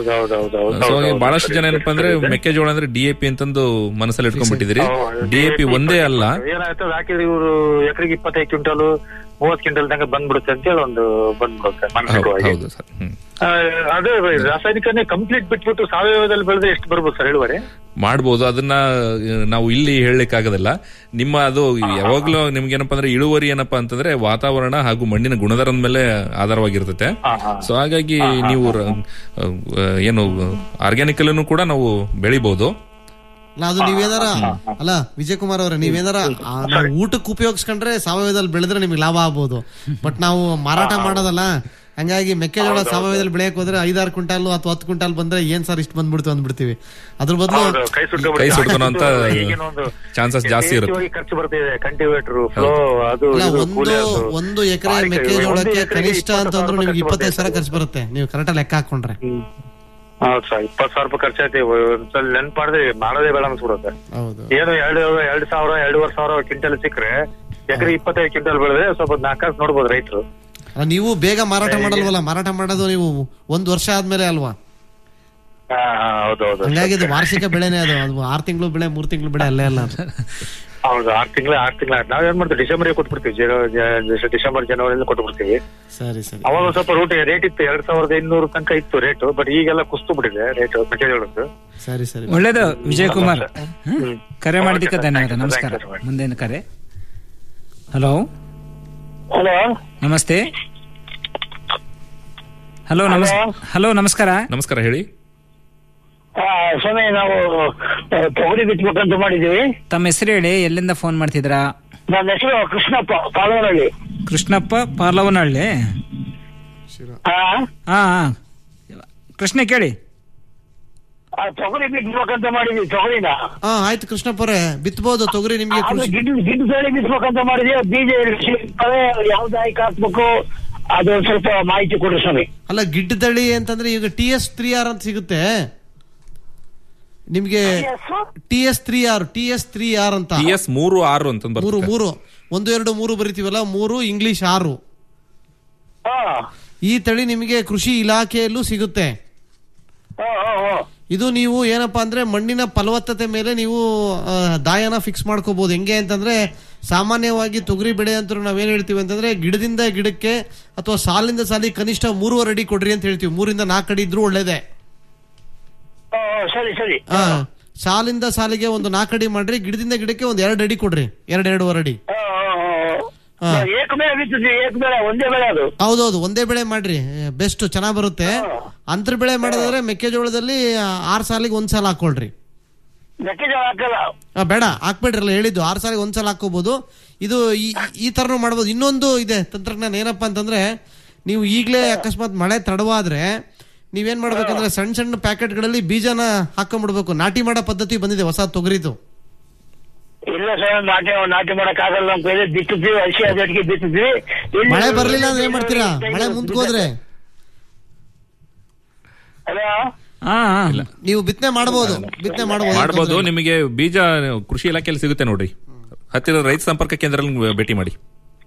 ಸೊ ಬಹಳಷ್ಟು ಜನ ಏನಪ್ಪಾ ಅಂದ್ರೆ ಮೆಕ್ಕೆಜೋಳ ಅಂದ್ರೆ ಡಿ ಎ ಪಿ ಅಂತಂದು ಮನಸ್ಸಲ್ಲಿ ಇಟ್ಕೊಂಡ್ಬಿಟ್ಟಿದ್ರಿ ಡಿ ಎ ಪಿ ಒಂದೇ ಅಲ್ಲ ಏನಾಯ್ತದ ಹಾಕಿದ್ರೆ ಇವರು ಎಕರೆಗೆ ಇಪ್ಪತ್ತೈದು ಕ್ವಿಂಟಲ್ ಮೂವತ್ ಕ್ವಿಂಟಲ್ ತನಕ ಬಂದ್ಬಿಡುತ್ತೆ ಅಂತೇಳಿ ಒಂದು ಬಂದ್ಬಿಡುತ್ತೆ ಹೌದು ಮಾನಸಿಕವಾಗಿ ಹೌದು ಸರ್ ಹ್ಮ್ ಆ, ಅದೇ ರಾಸಾಯನಿಕನೇ ಕಂಪ್ಲೀಟ್ ಬಿಟ್ಬಿಟ್ಟು ಸಾವಯವದಲ್ಲಿ ಬೆಳೆದ್ರೆ ಎಷ್ಟು ಬರ್ಬೋದು ಸರ್ ಇಳುವರಿ ಮಾಡ್ಬೋದು ಅದನ್ನ ಆ, ನಾವು ಇಲ್ಲಿ ಹೇಳಲಿಕ್ಕಾಗೋದಿಲ್ಲ ನಿಮ್ಮ ಅದು ಯಾವಾಗ್ಲೂ ನಿಮ್ಗೆ ಏನಪ್ಪಾ ಅಂದ್ರೆ ಇಳುವರಿ ಏನಪ್ಪಾ ಅಂತಂದ್ರೆ ವಾತಾವರಣ ಹಾಗೂ ಮಣ್ಣಿನ ಗುಣಧರದ ಮೇಲೆ ಆಧಾರವಾಗಿರ್ತತೆ ಸೊ ಹಾಗಾಗಿ ನೀವು ರ- ಆ, ಏನು ಆರ್ಗ್ಯಾನಿಕ್ ಅಲ್ಲೂ ಕೂಡ ನಾವು ಬೆಳಿಬಹುದು ಅಲ್ಲ ಅದು ನೀವೇನಾರ ಅಲ್ಲ ವಿಜಯ್ ಕುಮಾರ್ ಅವರೇ ನೀವೇನಾರ ಆ, ನಾವು ಊಟಕ್ಕೆ ಉಪಯೋಗಿಸ್ಕೊಂಡ್ರೆ ಸಾವಯವದಲ್ಲಿ ಬೆಳೆದ್ರೆ ನಿಮ್ಗೆ ಲಾಭ ಆಗ್ಬೋದು ಬಟ್ ನಾವು ಮಾರಾಟ ಮಾಡೋದಲ್ಲ ಹಂಗಾಗಿ ಮೆಕ್ಕೆಜೋಳ ಸಾವಯವದಲ್ಲಿ ಬೆಳೆಯಕ್ ಹೋದ್ರೆ ಐದಾರು ಕ್ವಿಂಟಾಲ್ ಅಥವಾ ಹತ್ತು ಕ್ವಿಂಟಾಲ್ ಬಂದ್ರೆ ಏನ್ ಸರ್ ಇಷ್ಟು ಬಂದ್ಬಿಡ್ತು ಅಂದ್ಬಿಡ್ತೀವಿ ಅದ್ರ ಬದಲು ಹೌದು, ಕೈ ಸುಟ್ಕೊಂಡ್ಬಿಡುತ್ತೆ. ಕೈ ಸುಟ್ಕೊಳೋಂತ ಈಗಿನ ಒಂದು ಚಾನ್ಸಸ್ ಜಾಸ್ತಿ ಇರುತ್ತೆ ಯಥೇಚ್ಛವಾಗಿ ಖರ್ಚು ಬರ್ತಿದೆ ಕಂಟಿವೇಟರ್ ಫ್ಲೋ ಅದು ಅಲ್ಲ ಇದು, ಒಂದು ಕೂಲಿ ಅದು. ಒಂದು ಎಕರೆ ಆಯ್ತು, ಮೆಕ್ಕೆಜೋಳಕ್ಕೆ ಒಂದು ಎಕರೆಗೆ ಕನಿಷ್ಠ ಇಪ್ಪತ್ತು ಅಂತಂದ್ರು ಸಾವಿರ ನಿಮ್ಗೆ ಖರ್ಚು ಇಪ್ಪತ್ತೈದು ಸಾವಿರ ಬರುತ್ತೆ. ಖರ್ಚು ಬರುತ್ತೆ ನೀವು ಕರೆಕ್ಟ್ ಲೆಕ್ಕ ಹಾಕೊಂಡ್ರೆ ಹೌದು ಸರ್ ಇಪ್ಪತ್ತು ಸಾವಿರ ರೂಪಾಯಿ ಖರ್ಚಾಯ್ತು ಒಂದ್ಸಲ ನೆನ್ಪು ಮಾಡಿದ್ರೆ ಮಾಡೋದೇ ಬೇಡ ಅನ್ಸ್ಬಿಡುತ್ತೆ ಹೌದು ಏನು ಎರಡು ಎರಡು ಸಾವಿರ ಎರಡೂವರೆ ಸಾವಿರ ಕ್ವಿಂಟಲ್ ಸಿಕ್ಕರೆ ಎಕರೆ ಇಪ್ಪತ್ತೈದು ಕ್ವಿಂಟಲ್ ಬೆಳೆದ್ರೆ ಸ್ವಲ್ಪ ನಾಲ್ಕು ಕಾಸು ನೋಡ್ಬೋದು ರೈತರು ಅಲ್ಲ, ನೀವು ಬೇಗ ಮಾರಾಟ ಮಾಡಲ್ವಲ್ಲ ಮಾರಾಟ ಮಾಡೋದು ನೀವು ಒಂದ್ ವರ್ಷ ಆದ್ಮೇಲೆ ಅಲ್ವಾ ಹೌದೌದು ಹಂಗಾಗಿ ಇದು ವಾರ್ಷಿಕ ಬೆಳೆನೇ ಅದು ಅದು ಆರ್ ತಿಂಗಳು ಬೆಳೆ ಮೂರ್ ತಿಂಗಳು ಬೆಳೆ ಅಲ್ಲೇ ಅಲ್ಲ ಅದು. ಹೌದು ಆರು ತಿಂಗಳ ಆರು ತಿಂಗಳ ನಾವೇನ್ ಮಾಡ್ತೀವಿ ಡಿಸೆಂಬರ್ ಕೊಟ್ಬಿಡ್ತೀವಿ ಜನ- ಜ- ಡಿಸೆಂಬರ್ ಜನವರಿ ಕೊಟ್ಬಿಡ್ತೀವಿ ಸರಿ ಸರಿ ಅವಾಗ ಒಂದ್ ಸ್ವಲ್ಪ ರೂಟ್ ರೇಟ್ ಇತ್ತು ಎರಡ್ ಸಾವಿರದ ಇನ್ನೂರು ತನಕ ಇತ್ತು ರೇಟ್ ಬಟ್ ಈಗೆಲ್ಲ ಕುಸ್ತು ಬಿಟ್ಟಿದೆ ರೇಟ್ ಮೆಕ್ಕೆಜೋಳದ್ದು ಸರಿ ಸರಿ ಒಳ್ಳೇದು ವಿಜಯ್ ಕುಮಾರ್ ಹ್ಮ್? ಕರೆ ಮಾಡಿದ್ದಕ್ಕೆ ಧನ್ಯವಾದ ನಮಸ್ಕಾರ ಮುಂದಿನ ಕರೆ ಹಲೋ ಹಲೋ ನಮಸ್ತೆ ಹಲೋ ನಮಸ್ ಹಲೋ ನಮಸ್ಕಾರ ನಮಸ್ಕಾರ ಹೇಳಿ ಸ್ವಾಮಿ ನಾವು ಆ, ತೊಗರಿ ಬಿತ್ಬೇಕಂತ ಮಾಡಿದೀವಿ ತಮ್ಮ ಹೆಸರು ಹೇಳಿ ಎಲ್ಲಿಂದ ಫೋನ್ ಮಾಡ್ತಿದ್ರಾ ನನ್ನ ಹೆಸರು ಕೃಷ್ಣಪ್ಪ ಪಾಲವನಹಳ್ಳಿ ಕೃಷ್ಣಪ್ಪ ಪಾರ್ಲವನಹಳ್ಳಿ ಆ, ಹಾ ಹಾ ಕೃಷ್ಣ ಕೇಳಿ ಆ, ತೊಗರಿ ಬಿತ್ಬೇಕಂತ ಮಾಡಿದೀವಿ ತೊಗರಿನ ಹಾ ಆಯ್ತು ಕೃಷ್ಣಪ್ಪರೇ ಬಿತ್ಬೋದು ತೊಗರಿ ನಿಮ್ಗೆ ಅದು ಕೃಷಿ ಗಿಡ್ ಗಿಡ್ ತಳಿ ಬಿತ್ಬೇಕಂತ ಮಾಡಿದೀವಿ ಬೀಜ ಸಿಗ್ತವೆ ಯಾವ್ದು ಆಯ್ಕೆ ಹಾಕ್ಬೇಕು ಅದು ಒಂದ್ ಸ್ವಲ್ಪ ಮಾಹಿತಿ ಕೊಡ್ರಿ ಸ್ವಾಮಿ ಅಲ್ಲ ಗಿಡ್ಡ ತಳಿ ಅಂತಂದ್ರೆ ಈಗ ಟಿ ಎಸ್ ತ್ರೀ ಆರ್ ಅಂತ ಸಿಗುತ್ತೆ ನಿಮ್ಗೆ T S three R T S three R ಅಂತ ಟಿ ಎಸ್ ಮೂರು ಆರು ಅಂತ ಮೂರು ಮೂರು ಒಂದು ಎರಡು ಮೂರು ಬರಿತೀವಲ್ಲ ಮೂರು ಇಂಗ್ಲಿಷ್ ಆರು ಈ ತಳಿ ನಿಮಗೆ ಕೃಷಿ ಇಲಾಖೆಯಲ್ಲೂ ಸಿಗುತ್ತೆ ಇದು ನೀವು ಏನಪ್ಪಾ ಅಂದ್ರೆ ಮಣ್ಣಿನ ಫಲವತ್ತತೆ ಮೇಲೆ ನೀವು ಆ, ದಾಯನ ಫಿಕ್ಸ್ ಮಾಡ್ಕೋಬಹುದು ಹೆಂಗೆ ಅಂತಂದ್ರೆ ಸಾಮಾನ್ಯವಾಗಿ ತೊಗರಿ ಬೆಳೆ ಅಂತ ನಾವೇನ್ ಹೇಳ್ತೀವಿ ಅಂತಂದ್ರೆ ಗಿಡದಿಂದ ಗಿಡಕ್ಕೆ ಅಥವಾ ಸಾಲಿಂದ ಸಾಲಿ ಕನಿಷ್ಠ ಮೂರುವರೆ ಅಡಿ ಕೊಡ್ರಿ ಅಂತ ಹೇಳ್ತೀವಿ ಮೂರಿಂದ ನಾಲ್ಕು ಅಡಿ ಇದ್ರೂ ಒಳ್ಳೇದೇ ಆ, ಸರಿ ಸರಿ ಆ, ಸಾಲಿಂದ ಸಾಲಿಗೆ ಒಂದು ನಾಲ್ಕು ಅಡಿ ಮಾಡ್ರಿ ಗಿಡದಿಂದ ಗಿಡಕ್ಕೆ ಒಂದ್ ಎರಡು ಅಡಿ ಕೊಡ್ರಿ ಎರಡ್ ಎರಡೂವರೆ ಅಡಿ ಹಾ. ಏಕ ಬೆಳೆ ಬಿತ್ತಿದ್ವಿ ಏಕ ಬೆಳೆ ಒಂದೇ ಬೆಳೆ ಅದು ಹೌದೌದು ಒಂದೇ ಬೆಳೆ ಮಾಡ್ರಿ ಬೆಸ್ಟ್ ಚೆನ್ನಾಗ್ ಬರುತ್ತೆ ಅಂತರ ಬೆಳೆ ಮಾಡೋದಾದ್ರೆ ಮೆಕ್ಕೆಜೋಳದಲ್ಲಿ ಆ, ಆರ್ ಸಾಲಿಗೆ ಒಂದ್ ಸಾಲ ಹಾಕೊಳ್ರಿ ಮೆಕ್ಕೆಜೋಳ ಹಾಕಲ್ಲ ಆ, ಬೇಡ ಹಾಕ್ಬೇಡ್ರಲ್ಲ ಹೇಳಿದ್ದು ಆರ್ ಸಾಲಿಗೆ ಒಂದ್ ಸಲ ಹಾಕೋಬಹುದು ಇದು ಈ- ಈ ತರನು ಮಾಡ್ಬೋದು ಇನ್ನೊಂದು ಇದೆ ತಂತ್ರಜ್ಞಾನ ಏನಪ್ಪಾ ಅಂತಂದ್ರೆ ನೀವು ಈಗಲೇ ಅಕಸ್ಮಾತ್ ಮಳೆ ತಡವಾದ್ರೆ ನೀವೇನ್ ಮಾಡ್ಬೇಕಂದ್ರೆ ಸಣ್ಣ ಸಣ್ಣ ಪ್ಯಾಕೆಟ್ಗಳಲ್ಲಿ ಬೀಜನ ಹಾಕೊಂಡ್ಬಿಡ್ಬೇಕು ನಾಟಿ ಮಾಡೋ ಪದ್ಧತಿ ಬಂದಿದೆ ಹೊಸ ತೊಗರಿದು ಇಲ್ಲ ಸರ್ ನಾಟಿ ನಾಟಿ ಮಾಡಕ್ ಆಗಲ್ಲ ಅಂತ ಹೇಳಿ ಬಿತ್ತಿದ್ವಿ ಹಸಿ ಅದಕ್ಕೆ ಬಿತ್ತಿದ್ವಿ ಇಲ್ಲಿ- ಮಳೆ ಬರ್ಲಿಲ್ಲ ಅಂದ್ರೆ ಏನ್ ಮಾಡ್ತೀರಾ ಮಳೆ ಮುಂದ್ಕೋದ್ರೆ ಹಲೋ ನೀವು ಬಿತ್ತನೆ ಮಾಡಬಹುದು ಬಿತ್ತನೆ ಮಾಡಬಹುದು ಮಾಡಬಹುದು ನಿಮಗೆ ಬೀಜ ಕೃಷಿ ಇಲಾಖೆಯಲ್ಲಿ ಸಿಗುತ್ತೆ ನೋಡ್ರಿ ಹತ್ತಿರ ರೈತ ಸಂಪರ್ಕ ಕೇಂದ್ರದಲ್ಲಿ ಭೇಟಿ ಮಾಡಿ